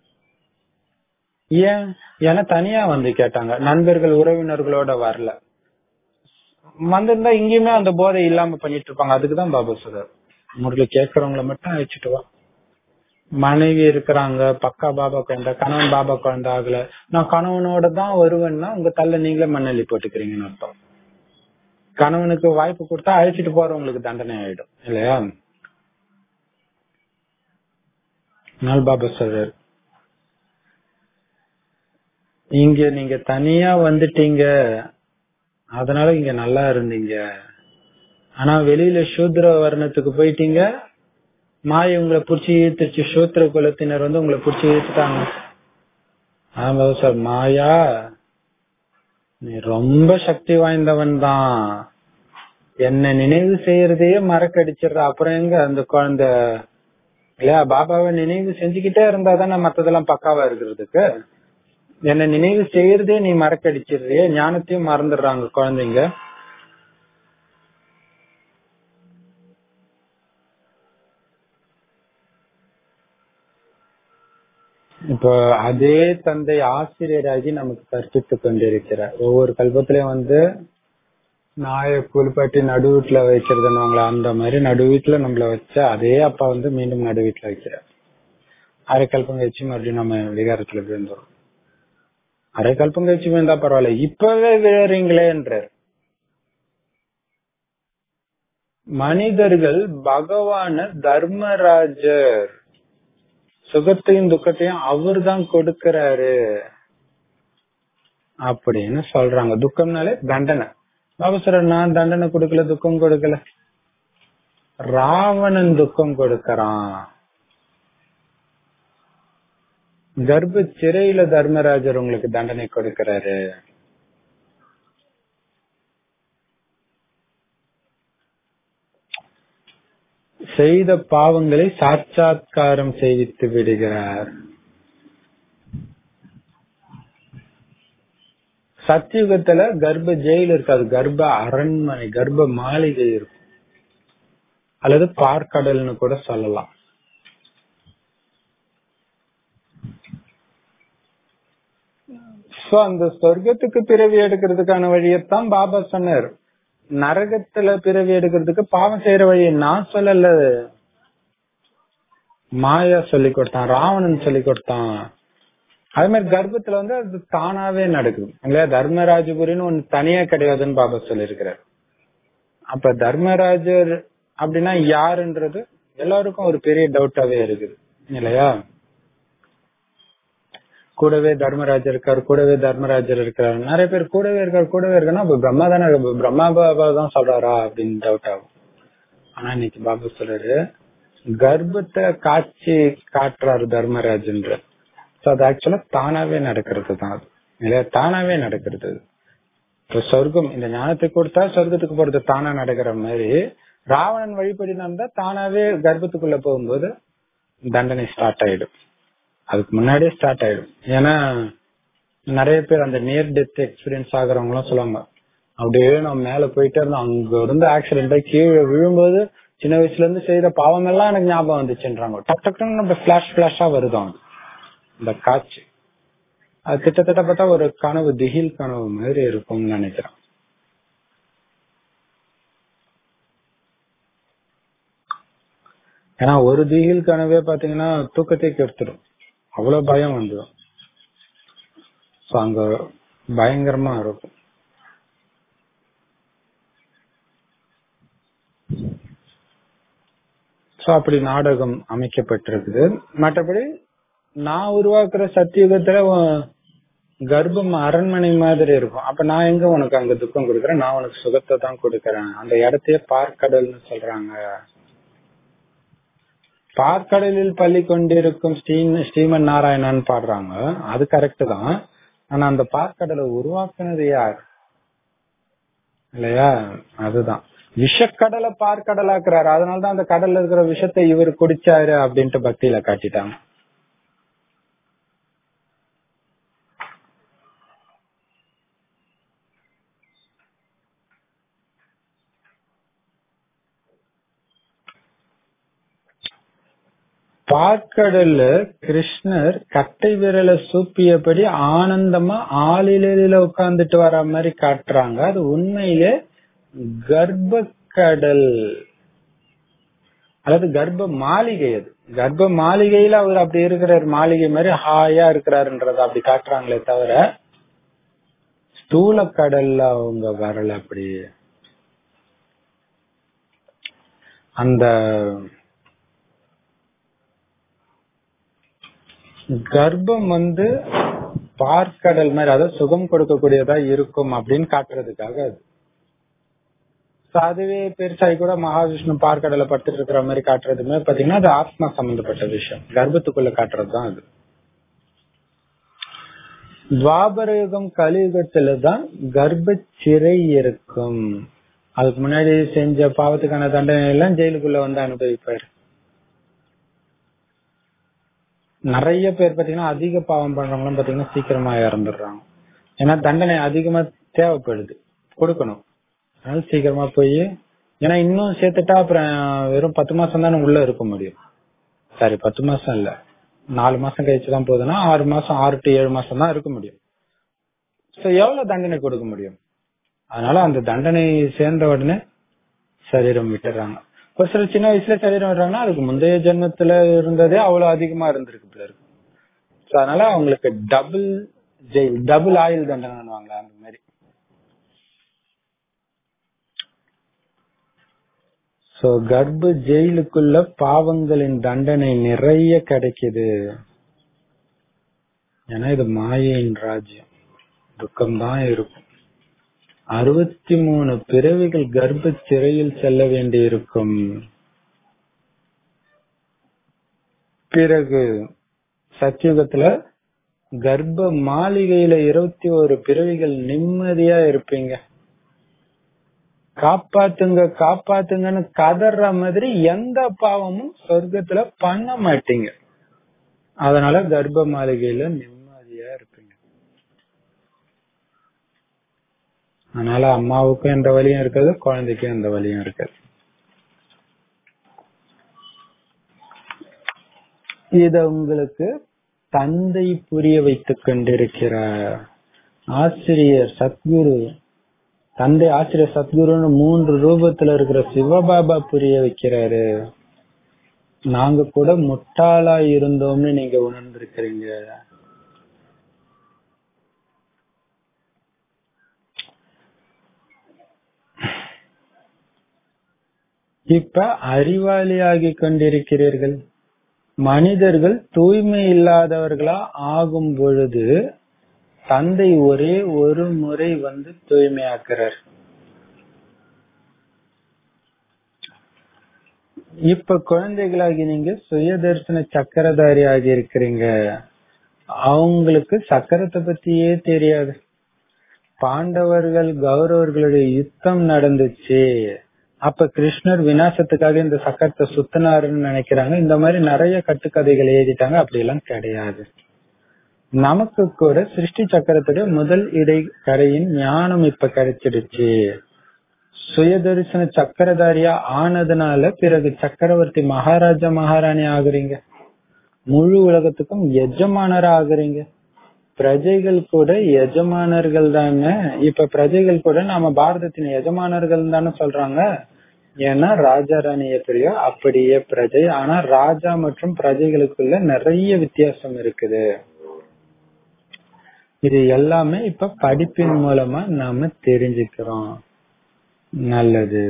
ஏன் ஏன்னா தனியா வந்து கேட்டாங்க நண்பர்கள் உறவினர்களோட வரல வந்திருந்தா இங்கேயுமே அந்த போதை இல்லாம பண்ணிட்டு இருப்பாங்க அதுக்குதான் பாபா சொல்றாரு முருகை கேட்கறவங்கள மட்டும் அழைச்சிட்டு வா மனைவி இருக்கிறாங்க பக்கா பாபா குழந்தை கணவன் பாபா குழந்தை ஆகல நான் கணவனோட தான் வருவேன்னா உங்க தள்ள நீங்களே மண்ணள்ளி போட்டுக்கிறீங்கன்னு அர்த்தம் கணவனுக்கு வாய்ப்பு கொடுத்தா அழைச்சிட்டு போறவங்களுக்கு தண்டனை ஆயிடும் இல்லையா நாள் பாபா சொல்றாரு இங்க நீங்க தனியா வந்துட்டீங்க அதனால இங்க நல்லா இருந்தீங்க ஆனா வெளியில சூத்ர வர்ணத்துக்கு போயிட்டீங்க மாய உங்களை புடிச்சு இழுத்துச்சு சூத்திர குலத்தினர் வந்து உங்களை புடிச்சு இழுத்துட்டாங்க ஆமா சார் மாயா நீ ரொம்ப சக்தி வாய்ந்தவன் தான் என்ன நினைவு செய்யறதையே மறக்கடிச்சிடுற அப்புறம் எங்க அந்த குழந்தை இல்லையா பாபாவை நினைவு செஞ்சுக்கிட்டே இருந்தா தானே மத்ததெல்லாம் பக்காவா இருக்கிறதுக்கு என்ன நினைவு செய்யறதே நீ மறக்கடிச்சிடுறிய ஞானத்தையும் மறந்துடுறாங்க குழந்தைங்க இப்போ அதே தந்தை ஆசிரியராகி நமக்கு கற்பித்து கொண்டிருக்கிறார் ஒவ்வொரு கல்பத்திலயும் வந்து நாயை குளிப்பாட்டி நடு வீட்டுல வைக்கிறதுன்னு அந்த மாதிரி நடு வீட்டுல நம்மள வச்ச அதே அப்பா வந்து மீண்டும் நடு வீட்டுல வைக்கிறார் அரை கல்பம் கழிச்சு மறுபடியும் நம்ம விகாரத்துல விழுந்துரும் அரை கல்பம் கழிச்சு விழுந்தா பரவாயில்ல இப்பவே விழுறீங்களேன்றார் மனிதர்கள் பகவான தர்மராஜர் சுகத்தையும் துக்கத்தையும் அவர் தான் கொடுக்கிறாரு அப்படின்னு சொல்றாங்க துக்கம்னாலே தண்டனை பாபா சொல்ற நான் தண்டனை கொடுக்கல துக்கம் கொடுக்கல ராவணன் துக்கம் கொடுக்கறான் கர்ப்ப சிறையில தர்மராஜர் உங்களுக்கு தண்டனை கொடுக்கிறாரு செய்த பாவங்களை சாட்சாத்காரம் செய்வித்து விடுகிறார் சத்தியுகத்துல கர்ப்ப ஜெயில் இருக்காது கர்ப்ப அரண்மனை கர்ப்ப மாளிகை இருக்கும் அல்லது பார்க்கடல்னு கூட சொல்லலாம் சோ அந்த சொர்க்கத்துக்கு பிறவி எடுக்கிறதுக்கான வழியத்தான் பாபா சொன்னார் நரகத்துல பிறவி எடுக்கிறதுக்கு பாவம் செய்யற வழியை நான் சொல்லல மாயா சொல்லி கொடுத்தான் ராவணன் சொல்லி கொடுத்தான் அதே மாதிரி கர்ப்பத்துல வந்து அது தானாவே நடக்குது இல்லையா தர்மராஜபுரின்னு ஒண்ணு தனியா கிடையாதுன்னு பாபா சொல்லியிருக்கிறார் அப்ப தர்மராஜர் அப்படின்னா யாருன்றது எல்லாருக்கும் ஒரு பெரிய டவுட்டாவே இருக்குது இல்லையா கூடவே தர்மராஜர் இருக்காரு கூடவே தர்மராஜர் இருக்காரு நிறைய பேர் கூடவே இருக்காரு கூடவே இருக்காருன்னா அப்ப பிரம்மா தானே பிரம்மா பாபா தான் சொல்றாரா அப்படின்னு டவுட் ஆகும் ஆனா இன்னைக்கு பாபா சொல்றாரு கர்ப்பத்தை காட்சி காட்டுறாரு தர்மராஜன்ற சோ அது ஆக்சுவலா தானாவே நடக்கிறது தான் அது இல்லையா தானாவே நடக்கிறது இப்போ சொர்க்கம் இந்த ஞானத்தை கொடுத்தா சொர்க்கத்துக்கு போறது தானா நடக்கிற மாதிரி ராவணன் வழிபடி நடந்தா தானாவே கர்ப்பத்துக்குள்ள போகும்போது தண்டனை ஸ்டார்ட் ஆயிடும் அதுக்கு முன்னாடியே ஸ்டார்ட் ஆயிடும் ஏன்னா நிறைய பேர் அந்த நியர் டெத் எக்ஸ்பீரியன்ஸ் ஆகுறவங்க எல்லாம் சொல்லுவாங்க அப்படியே நம்ம மேல போயிட்டே இருந்தோம் அங்க இருந்து ஆக்சிடென்ட் ஆகி கீழே விழும்போது சின்ன வயசுல இருந்து செய்த பாவம் எல்லாம் எனக்கு ஞாபகம் வந்துச்சுன்றாங்க டக் டக்குன்னு நம்ம பிளாஷ் பிளாஷா வருதோம் இந்த காட்சி அது கிட்டத்தட்ட பார்த்தா ஒரு கனவு திகில் கனவு மாதிரி இருக்கும்னு நினைக்கிறேன் ஏன்னா ஒரு திகில் கனவே பாத்தீங்கன்னா தூக்கத்தை கெடுத்துடும் அவ்வளவு பயம் வந்துடும் சோ அங்க பயங்கரமா இருக்கும் சோ அப்படி நாடகம் அமைக்கப்பட்டிருக்குது மற்றபடி நான் உருவாக்குற சத்தியுகத்துல கர்ப்பம் அரண்மனை மாதிரி இருக்கும் அப்ப நான் எங்க உனக்கு அங்க துக்கம் கொடுக்கறேன் நான் உனக்கு சுகத்தை தான் கொடுக்கறேன் அந்த இடத்தையே பார்க்கடல்னு சொல்றாங்க பார்க்கடலில் பள்ளி கொண்டிருக்கும் ஸ்ரீ ஸ்ரீமன் நாராயணன் பாடுறாங்க அது கரெக்ட் தான் ஆனா அந்த பார்க்கடலை உருவாக்குனது யார் இல்லையா அதுதான் விஷக்கடலை பார்க்கடலாக்குறாரு அதனாலதான் அந்த கடல்ல இருக்கிற விஷத்தை இவர் குடிச்சாரு அப்படின்ட்டு பக்தியில காட்டிட்டாங்க பார்க்கடல்ல கிருஷ்ணர் கட்டை விரலை சூப்பியபடி ஆனந்தமா ஆளிலில உட்கார்ந்துட்டு வர மாதிரி காட்டுறாங்க அது உண்மையிலே கர்ப்ப கடல் அதாவது கர்ப்ப மாளிகை அது கர்ப்ப மாளிகையில அவர் அப்படி இருக்கிறார் மாளிகை மாதிரி ஹாயா இருக்கிறாருன்றத அப்படி காட்டுறாங்களே தவிர ஸ்தூல கடல்ல அவங்க வரல அப்படி அந்த கர்ப்பம் வந்து பார்க்கடல் மாதிரி அதாவது சுகம் கொடுக்கக்கூடியதா இருக்கும் அப்படின்னு காட்டுறதுக்காக அது So, அதுவே பெருசாகி கூட மகாவிஷ்ணு பார்க்கடலை படுத்துட்டு இருக்கிற மாதிரி காட்டுறதுமே பாத்தீங்கன்னா அது ஆத்மா சம்பந்தப்பட்ட விஷயம் கர்ப்பத்துக்குள்ள காட்டுறதுதான் அது துவாபர யுகம் கலியுகத்துல தான் கர்ப்ப சிறை இருக்கும் அதுக்கு முன்னாடி செஞ்ச பாவத்துக்கான தண்டனை எல்லாம் ஜெயிலுக்குள்ள வந்து அனுபவிப்பாரு நிறைய பேர் பாத்தீங்கன்னா அதிக பாவம் பண்றவங்களும் பாத்தீங்கன்னா சீக்கிரமா இறந்துடுறாங்க ஏன்னா தண்டனை அதிகமா தேவைப்படுது கொடுக்கணும் அதனால சீக்கிரமா போய் ஏன்னா இன்னும் சேர்த்துட்டா அப்புறம் வெறும் பத்து மாசம் தானே உள்ள இருக்க முடியும் சாரி பத்து மாசம் இல்ல நாலு மாசம் கழிச்சுதான் போகுதுன்னா ஆறு மாசம் ஆறு டு ஏழு மாசம் தான் இருக்க முடியும் சோ எவ்வளவு தண்டனை கொடுக்க முடியும் அதனால அந்த தண்டனை சேர்ந்த உடனே சரீரம் விட்டுறாங்க ஒரு சில சின்ன வயசுல சரீரம் விடுறாங்கன்னா அதுக்கு முந்தைய ஜென்மத்துல இருந்ததே அவ்வளவு அதிகமா இருந்திருக்கு போல இருக்கு So, அதனால அவங்களுக்கு டபுள் ஜெயில் டபுள் ஆயுள் தண்டனைவாங்க அந்த மாதிரி சோ கர்ப்ப ஜெயிலுக்குள்ள பாவங்களின் தண்டனை நிறைய கிடைக்குது ஏன்னா இது மாயையின் ராஜ்யம் துக்கம் தான் இருக்கும் அறுபத்தி மூணு பிறவிகள் கர்ப்ப சிறையில் செல்ல வேண்டி இருக்கும் பிறகு சத்தியுகத்துல கர்ப்ப மாளிகையில இருபத்தி ஒரு பிறவிகள் நிம்மதியா இருப்பீங்க காப்பாத்துங்க காப்பாத்துங்கன்னு கதற மாதிரி எந்த பாவமும் சொர்க்கத்துல பண்ண மாட்டீங்க அதனால கர்ப்ப மாளிகையில நிம்மதியா இருப்பீங்க அதனால அம்மாவுக்கும் எந்த வழியும் இருக்காது குழந்தைக்கும் எந்த வழியும் இருக்காது இத உங்களுக்கு தந்தை புரிய வைத்துக் கொண்டிருக்கிறார் ஆசிரியர் சத்குரு தந்தை ஆசிரியர் சத்குருன்னு மூன்று ரூபத்துல இருக்கிற சிவபாபா புரிய வைக்கிறாரு நாங்க கூட முட்டாளா இருந்தோம்னு நீங்க உணர்ந்திருக்கிறீங்க இப்ப அறிவாளியாகி கொண்டிருக்கிறீர்கள் மனிதர்கள் தூய்மை இல்லாதவர்களா ஆகும் பொழுது தந்தை ஒரே ஒரு முறை வந்து தூய்மையாக்குறார் இப்ப குழந்தைகளாகி நீங்க சுயதர்சன சக்கரதாரி ஆகி இருக்கிறீங்க அவங்களுக்கு சக்கரத்தை பத்தியே தெரியாது பாண்டவர்கள் கௌரவர்களுடைய யுத்தம் நடந்துச்சு அப்ப கிருஷ்ணர் விநாசத்துக்காக இந்த சக்கரத்தை சுத்தினாருன்னு நினைக்கிறாங்க இந்த மாதிரி நிறைய கட்டுக்கதைகள் எழுதிட்டாங்க அப்படி எல்லாம் கிடையாது நமக்கு கூட சிருஷ்டி சக்கரத்துடைய முதல் இடைக்கரையின் ஞானம் இப்ப கிடைச்சிடுச்சு சுயதரிசன சக்கரதாரியா ஆனதுனால பிறகு சக்கரவர்த்தி மகாராஜா மகாராணி ஆகுறீங்க முழு உலகத்துக்கும் எஜமானரா ஆகுறீங்க பிரஜைகள் கூட எஜமானர்கள் தானே இப்ப பிரஜைகள் கூட நாம பாரதத்தின் எஜமானர்கள் தானே சொல்றாங்க ஏன்னா ராஜா ராணி எப்படியோ அப்படியே பிரஜை ஆனா ராஜா மற்றும் பிரஜைகளுக்குள்ள நிறைய வித்தியாசம் இருக்குது இது எல்லாமே இப்ப படிப்பின் மூலமா நாம தெரிஞ்சுக்கிறோம் நல்லது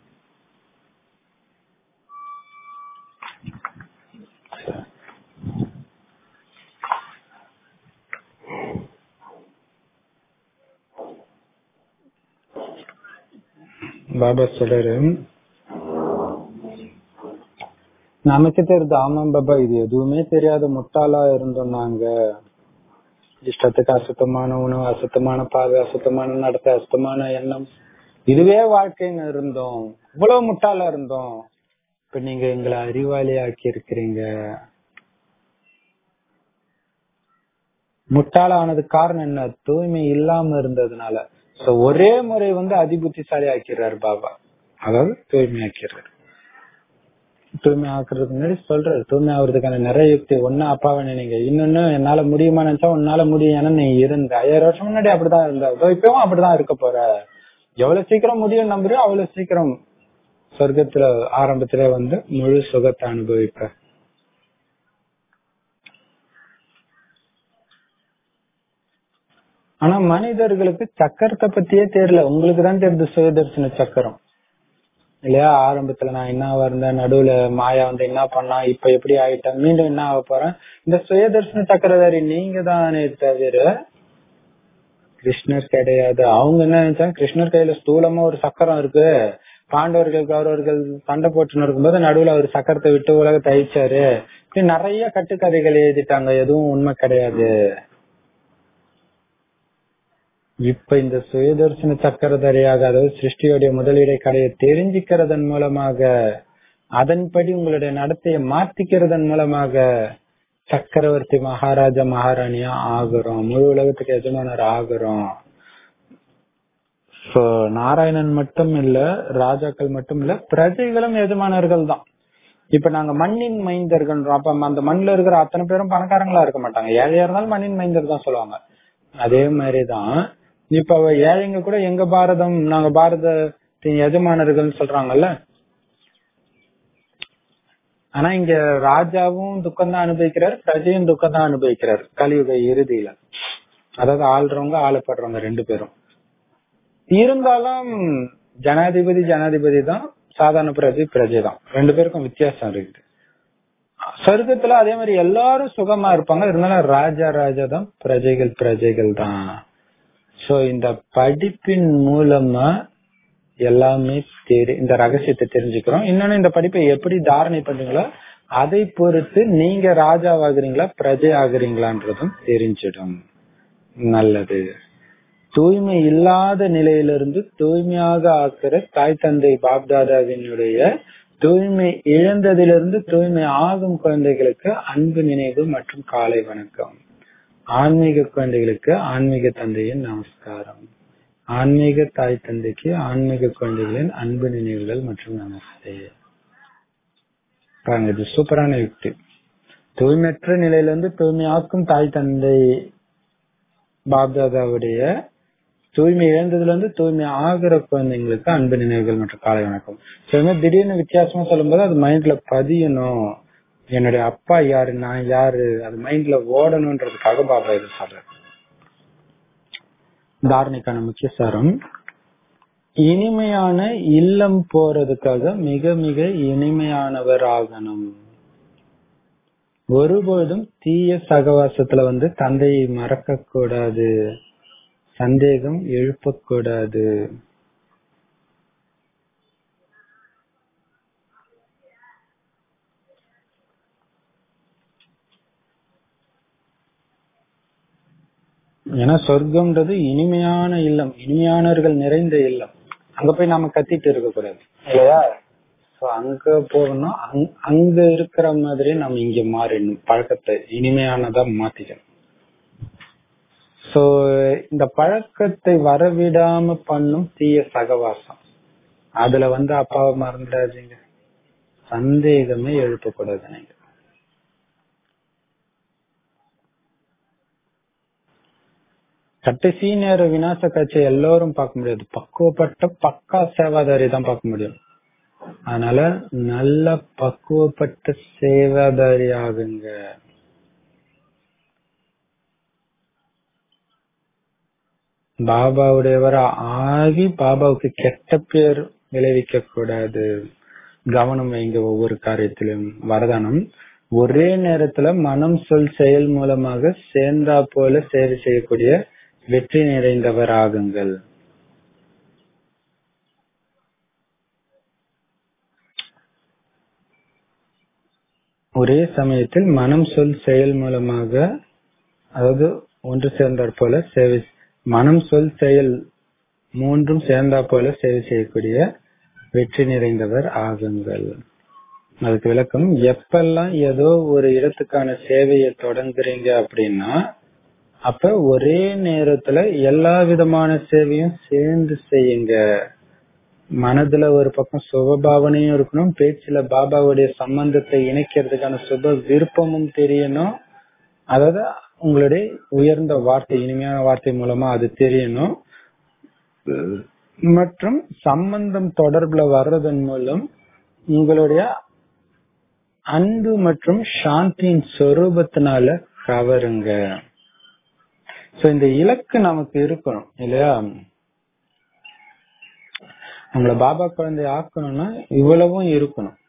பாபா சொல்றாரு நமக்கு தெரியுது ஆமாம் பாபா இது எதுவுமே தெரியாத முட்டாளா இருந்தோம் நாங்க இஷ்டத்துக்கு அசுத்தமான உணவு அசுத்தமான பார்வை அசுத்தமான நடத்தை அசுத்தமான எண்ணம் இதுவே வாழ்க்கைன்னு இருந்தோம் இவ்வளவு முட்டாளா இருந்தோம் இப்ப நீங்க எங்களை அறிவாளி ஆக்கி இருக்கிறீங்க முட்டாளானது காரணம் என்ன தூய்மை இல்லாம இருந்ததுனால சோ ஒரே முறை வந்து அதிபுத்திசாலி ஆக்கிறாரு பாபா அதாவது தூய்மை ஆக்கிறாரு தூய்மை ஆக்குறதுக்கு முன்னாடி சொல்றாரு தூய்மை ஆகுறதுக்கான நிறைய யுக்தி ஒன்னு அப்பாவை நினைங்க இன்னொன்னு என்னால முடியுமா நினைச்சா உன்னால முடியும் ஏன்னா நீ இருந்த ஐயாயிரம் வருஷம் முன்னாடி அப்படிதான் இருந்த இதோ இப்பவும் அப்படிதான் இருக்க போற எவ்வளவு சீக்கிரம் முடியும் நம்புறியோ அவ்வளவு சீக்கிரம் சொர்க்கத்துல ஆரம்பத்துல வந்து முழு சுகத்தை அனுபவிப்ப ஆனா மனிதர்களுக்கு சக்கரத்தை பத்தியே தெரியல உங்களுக்கு தான் தெரியுது சுயதர்சன சக்கரம் இல்லையா ஆரம்பத்துல நான் என்னவா இருந்தேன் நடுவுல மாயா வந்து என்ன பண்ணா இப்ப எப்படி ஆயிட்டேன் மீண்டும் என்ன ஆக போறேன் இந்த சுயதர்ஷன சக்கரதாரி நீங்க தானே தவிர கிருஷ்ணர் கிடையாது அவங்க என்ன நினைச்சாங்க கிருஷ்ணர் கையில ஸ்தூலமா ஒரு சக்கரம் இருக்கு பாண்டவர்கள் கௌரவர்கள் சண்டை போட்டு இருக்கும்போது நடுவுல அவர் சக்கரத்தை விட்டு உலகத்தை அழிச்சாரு இப்படி நிறைய கட்டுக்கதைகள் எழுதிட்டாங்க எதுவும் உண்மை கிடையாது இப்ப இந்த சுயதர்சன சக்கரதாரியாக அதாவது சிருஷ்டியோடைய முதலீடை கடையை தெரிஞ்சுக்கிறதன் மூலமாக அதன்படி உங்களுடைய நடத்தையை மாத்திக்கிறதன் மூலமாக சக்கரவர்த்தி மகாராஜா மகாராணியா ஆகுறோம் முழு உலகத்துக்கு எஜமானர் ஆகுறோம் சோ நாராயணன் மட்டும் இல்ல ராஜாக்கள் மட்டும் இல்ல பிரஜைகளும் எஜமானர்கள் தான் இப்ப நாங்க மண்ணின் மைந்தர்கள் அப்ப அந்த மண்ணில் இருக்கிற அத்தனை பேரும் பணக்காரங்களா இருக்க மாட்டாங்க ஏழையா இருந்தாலும் மண்ணின் மைந்தர் தான் சொல்லுவாங்க அதே மாதிரிதான் இப்ப அவ ஏழைங்க கூட எங்க பாரதம் நாங்க பாரதத்தின் எஜமானர்கள் சொல்றாங்கல்ல ஆனா இங்க ராஜாவும் துக்கம் தான் அனுபவிக்கிறார் பிரஜையும் துக்கம் தான் அனுபவிக்கிறார் கலியுக இறுதியில அதாவது ஆள்றவங்க ஆளப்படுறவங்க ரெண்டு பேரும் இருந்தாலும் ஜனாதிபதி ஜனாதிபதி தான் சாதாரண பிரஜை பிரஜை தான் ரெண்டு பேருக்கும் வித்தியாசம் இருக்குது சொர்க்கத்துல அதே மாதிரி எல்லாரும் சுகமா இருப்பாங்க இருந்தாலும் ராஜா ராஜா தான் பிரஜைகள் பிரஜைகள் தான் சோ இந்த படிப்பின் மூலமா எல்லாமே தெரி இந்த ரகசியத்தை தெரிஞ்சுக்கிறோம் இன்னொன்னு இந்த படிப்பை எப்படி தாரணை பண்றீங்களோ அதை பொறுத்து நீங்க ராஜா ஆகுறீங்களா பிரஜை ஆகுறீங்களான்றதும் தெரிஞ்சிடும் நல்லது தூய்மை இல்லாத நிலையிலிருந்து தூய்மையாக ஆக்குற தாய் தந்தை பாப்தாதாவினுடைய தூய்மை இழந்ததிலிருந்து தூய்மை ஆகும் குழந்தைகளுக்கு அன்பு நினைவு மற்றும் காலை வணக்கம் ஆன்மீக குழந்தைகளுக்கு ஆன்மீக தந்தையின் நமஸ்காரம் ஆன்மீக தாய் தந்தைக்கு ஆன்மீக குழந்தைகளின் அன்பு நினைவுகள் மற்றும் நமஸ்தே பாருங்க இது சூப்பரான யுக்தி தூய்மையற்ற நிலையிலிருந்து தூய்மையாக்கும் தாய் தந்தை பாப்தாதாவுடைய தூய்மை இழந்ததுல இருந்து தூய்மை ஆகிற குழந்தைங்களுக்கு அன்பு நினைவுகள் மற்றும் காலை வணக்கம் சில திடீர்னு வித்தியாசமா சொல்லும்போது அது மைண்ட்ல பதியணும் என்னுடைய அப்பா யாரு நான் யாரு அது மைண்ட்ல ஓடணும்ன்றதுக்காக பாபா இது சொல்றேன் தாரணைக்கான முக்கிய சாரம் இனிமையான இல்லம் போறதுக்காக மிக மிக இனிமையானவர் ஆகணும் ஒருபோதும் தீய சகவாசத்துல வந்து தந்தையை மறக்க கூடாது சந்தேகம் எழுப்பக்கூடாது ஏன்னா சொர்க்கம்ன்றது இனிமையான இல்லம் இனிமையானவர்கள் நிறைந்த இல்லம் அங்க போய் நாம கத்திட்டு இருக்க கூடாது இல்லையா சோ அங்க போகணும் அங்க இருக்கிற மாதிரி நம்ம இங்க மாறிடணும் பழக்கத்தை இனிமையானதா மாத்திக்கணும் சோ இந்த பழக்கத்தை வரவிடாம பண்ணும் தீய சகவாசம் அதுல வந்து அப்பாவை மறந்துடாதீங்க சந்தேகமே எழுப்பக்கூடாது நீங்க கடைசி நேர விநாச காட்சி எல்லாரும் பார்க்க முடியாது பக்குவப்பட்ட பக்கா சேவாதாரி தான் பார்க்க முடியும் அதனால நல்ல பக்குவப்பட்ட சேவாதாரி ஆகுங்க பாபாவுடையவர ஆகி பாபாவுக்கு கெட்ட பேர் விளைவிக்க கூடாது கவனம் வைங்க ஒவ்வொரு காரியத்திலும் வரதானம் ஒரே நேரத்துல மனம் சொல் செயல் மூலமாக சேர்ந்தா போல சேவை செய்யக்கூடிய வெற்றி நிறைந்தவர் ஆகுங்கள் ஒரே சமயத்தில் மனம் சொல் செயல் மூலமாக அதாவது ஒன்று சேர்ந்தாற் போல சேவை மனம் சொல் செயல் மூன்றும் சேர்ந்தா போல சேவை செய்யக்கூடிய வெற்றி நிறைந்தவர் ஆகுங்கள் அதுக்கு விளக்கம் எப்பெல்லாம் ஏதோ ஒரு இடத்துக்கான சேவையை தொடங்குறீங்க அப்படின்னா அப்ப ஒரே நேரத்துல எல்லா விதமான சேவையும் சேர்ந்து செய்யுங்க மனதுல ஒரு பக்கம் சுபபாவனையும் இருக்கணும் பேச்சுல பாபாவுடைய சம்பந்தத்தை இணைக்கிறதுக்கான சுப விருப்பமும் தெரியணும் அதாவது உங்களுடைய உயர்ந்த வார்த்தை இனிமையான வார்த்தை மூலமா அது தெரியணும் மற்றும் சம்பந்தம் தொடர்புல வர்றதன் மூலம் உங்களுடைய அன்பு மற்றும் சாந்தியின் சொரூபத்தினால கவருங்க சோ இந்த இலக்கு நமக்கு இருக்கணும் இல்லையா உங்களை பாபா குழந்தை ஆக்கணும்னா இவ்வளவும் இருக்கணும்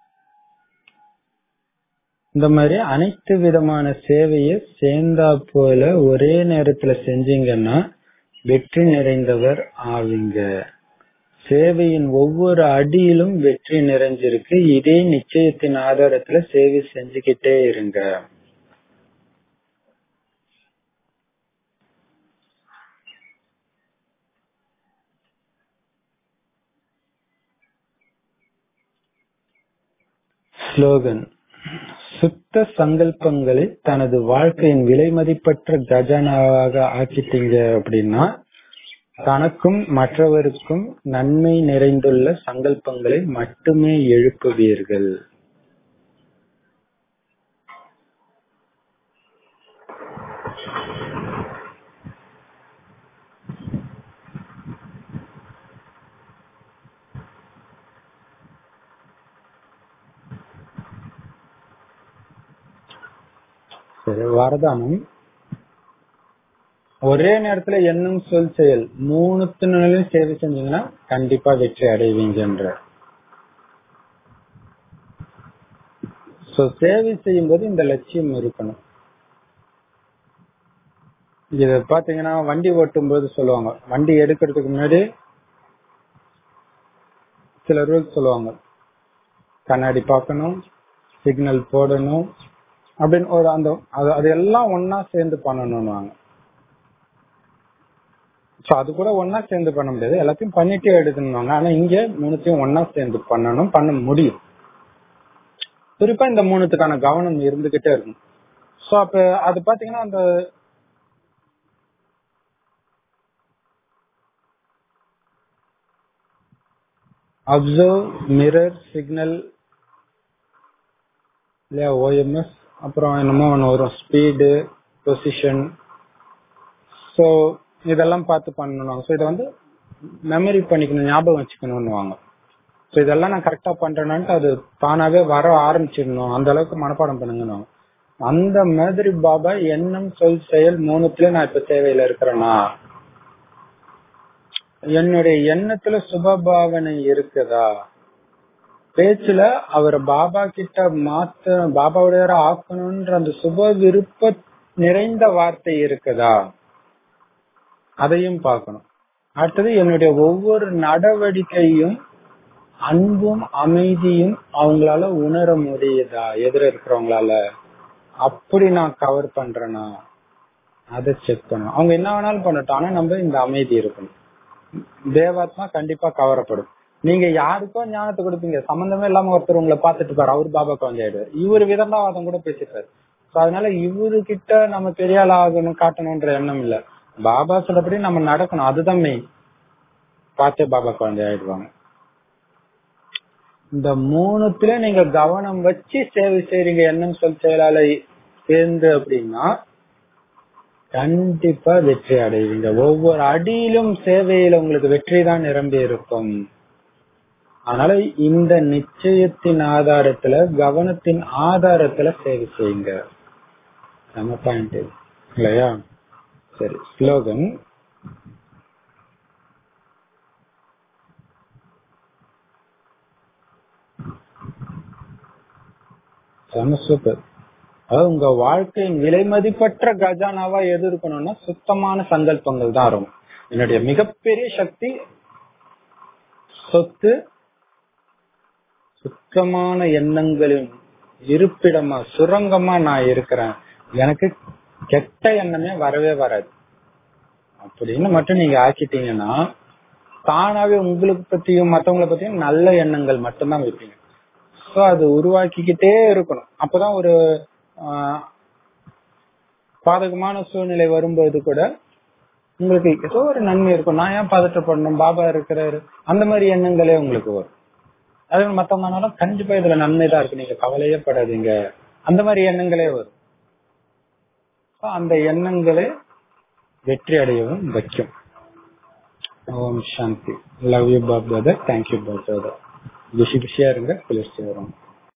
இந்த மாதிரி அனைத்து விதமான சேவையை சேர்ந்தா போல ஒரே நேரத்துல செஞ்சீங்கன்னா வெற்றி நிறைந்தவர் ஆவீங்க சேவையின் ஒவ்வொரு அடியிலும் வெற்றி நிறைஞ்சிருக்கு இதே நிச்சயத்தின் ஆதாரத்துல சேவை செஞ்சுக்கிட்டே இருங்க ஸ்லோகன் சுத்த சங்கல்பங்களை தனது வாழ்க்கையின் விலை மதிப்பற்ற கஜானாவாக ஆக்கிட்டீங்க அப்படின்னா தனக்கும் மற்றவருக்கும் நன்மை நிறைந்துள்ள சங்கல்பங்களை மட்டுமே எழுப்புவீர்கள் சரி வரதானம் ஒரே நேரத்துல எண்ணம் சொல் செயல் மூணுத்தினாலும் சேவை செஞ்சீங்கன்னா கண்டிப்பா வெற்றி அடைவீங்கன்ற சோ சேவை செய்யும் போது இந்த லட்சியம் இருக்கணும் இத பாத்தீங்கன்னா வண்டி ஓட்டும் போது சொல்லுவாங்க வண்டி எடுக்கிறதுக்கு முன்னாடி சில ரூல்ஸ் சொல்லுவாங்க கண்ணாடி பார்க்கணும் சிக்னல் போடணும் அப்படின்னு ஒரு அந்த அது அது எல்லாம் ஒன்னா சேர்ந்து பண்ணணும்னுவாங்க சோ அது கூட ஒன்னா சேர்ந்து பண்ண முடியாது எல்லாத்தையும் பண்ணிட்டே எடுக்கணும்வாங்க ஆனா இங்க மூணுத்தையும் ஒன்னா சேர்ந்து பண்ணணும் பண்ண முடியும் குறிப்பா இந்த மூணுத்துக்கான கவனம் இருந்துகிட்டே இருக்கும் சோ அப்ப அது பாத்தீங்கன்னா அந்த அப்சர்வ் மிரர் சிக்னல் இல்லையா ஓஎம்எஸ் அப்புறம் என்னமோ ஒன்று வரும் ஸ்பீடு பொசிஷன் ஸோ இதெல்லாம் பார்த்து பண்ணணும் ஸோ இதை வந்து மெமரி பண்ணிக்கணும் ஞாபகம் வச்சுக்கணும்னு வாங்க ஸோ இதெல்லாம் நான் கரெக்டா பண்றேனான்ட்டு அது தானாவே வர ஆரம்பிச்சிடணும் அந்த அளவுக்கு மனப்பாடம் பண்ணுங்கன்னு அந்த மாதிரி பாபா எண்ணம் சொல் செயல் மூணுத்துல நான் இப்ப தேவையில இருக்கிறேனா என்னுடைய எண்ணத்துல சுபபாவனை இருக்குதா பேச்சுல அவர் பாபா கிட்ட மாத்த பாபாவுடைய ஆக்கணும்ன்ற அந்த சுப விருப்ப நிறைந்த வார்த்தை இருக்குதா அதையும் பார்க்கணும் அடுத்தது என்னுடைய ஒவ்வொரு நடவடிக்கையும் அன்பும் அமைதியும் அவங்களால உணர முடியுதா எதிர இருக்கிறவங்களால அப்படி நான் கவர் பண்றேனா அதை செக் பண்ணணும் அவங்க என்ன வேணாலும் பண்ணட்டும் ஆனா நம்ம இந்த அமைதி இருக்கணும் தேவாத்மா கண்டிப்பா கவரப்படும் நீங்க யாருக்கோ ஞானத்தை கொடுப்பீங்க சம்பந்தமே இல்லாம ஒருத்தர் உங்களை பாத்துட்டு பாரு அவர் பாபா குழந்தையாயிடுவார் இவர் விதண்டாவாதம் கூட பேசிட்டாரு அதனால இவரு கிட்ட நம்ம பெரிய ஆள் ஆகணும் காட்டணும்ன்ற எண்ணம் இல்ல பாபா சொல்லபடி நம்ம நடக்கணும் அதுதான் மெயின் பார்த்தே பாபா குழந்தை ஆயிடுவாங்க இந்த மூணுத்துல நீங்க கவனம் வச்சு சேவை செய்றீங்க எண்ணம் சொல் செயலால சேர்ந்து அப்படின்னா கண்டிப்பா வெற்றி அடைவீங்க ஒவ்வொரு அடியிலும் சேவையில உங்களுக்கு வெற்றி தான் நிரம்பி இருக்கும் அதனால இந்த நிச்சயத்தின் ஆதாரத்துல கவனத்தின் ஆதாரத்துல சேவை செய்யுங்க நம்ம பாயிண்ட் இல்லையா சரி ஸ்லோகன் சூப்பர் அதாவது உங்க வாழ்க்கையின் விலை மதிப்பற்ற கஜானாவா எது இருக்கணும்னா சுத்தமான சங்கல்பங்கள் தான் இருக்கும் என்னுடைய மிகப்பெரிய சக்தி சொத்து சுத்தமான எண்ணங்களின் இருப்பிடமா சுரங்கமா நான் இருக்கிறேன் எனக்கு கெட்ட எண்ணமே வரவே வராது அப்படின்னு மட்டும் நீங்க ஆக்கிட்டீங்கன்னா தானாவே உங்களுக்கு பத்தியும் மத்தவங்களை பத்தியும் நல்ல எண்ணங்கள் மட்டும்தான் வைப்பீங்க சோ அது உருவாக்கிக்கிட்டே இருக்கணும் அப்பதான் ஒரு பாதகமான சூழ்நிலை வரும்போது கூட உங்களுக்கு ஏதோ ஒரு நன்மை இருக்கும் நான் ஏன் பதற்றப்படணும் பாபா இருக்கிறாரு அந்த மாதிரி எண்ணங்களே உங்களுக்கு வரும் அதே மத்தவங்கனாலும் கண்டிப்பா இதுல நன்மை தான் இருக்கு நீங்க கவலையே படாதீங்க அந்த மாதிரி எண்ணங்களே வரும் அந்த எண்ணங்களே வெற்றி அடையவும் வைக்கும் Om Shanti love you Bap Dada thank you Bap Dada குஷி குஷியா இருங்க குளிர்ச்சி வரும்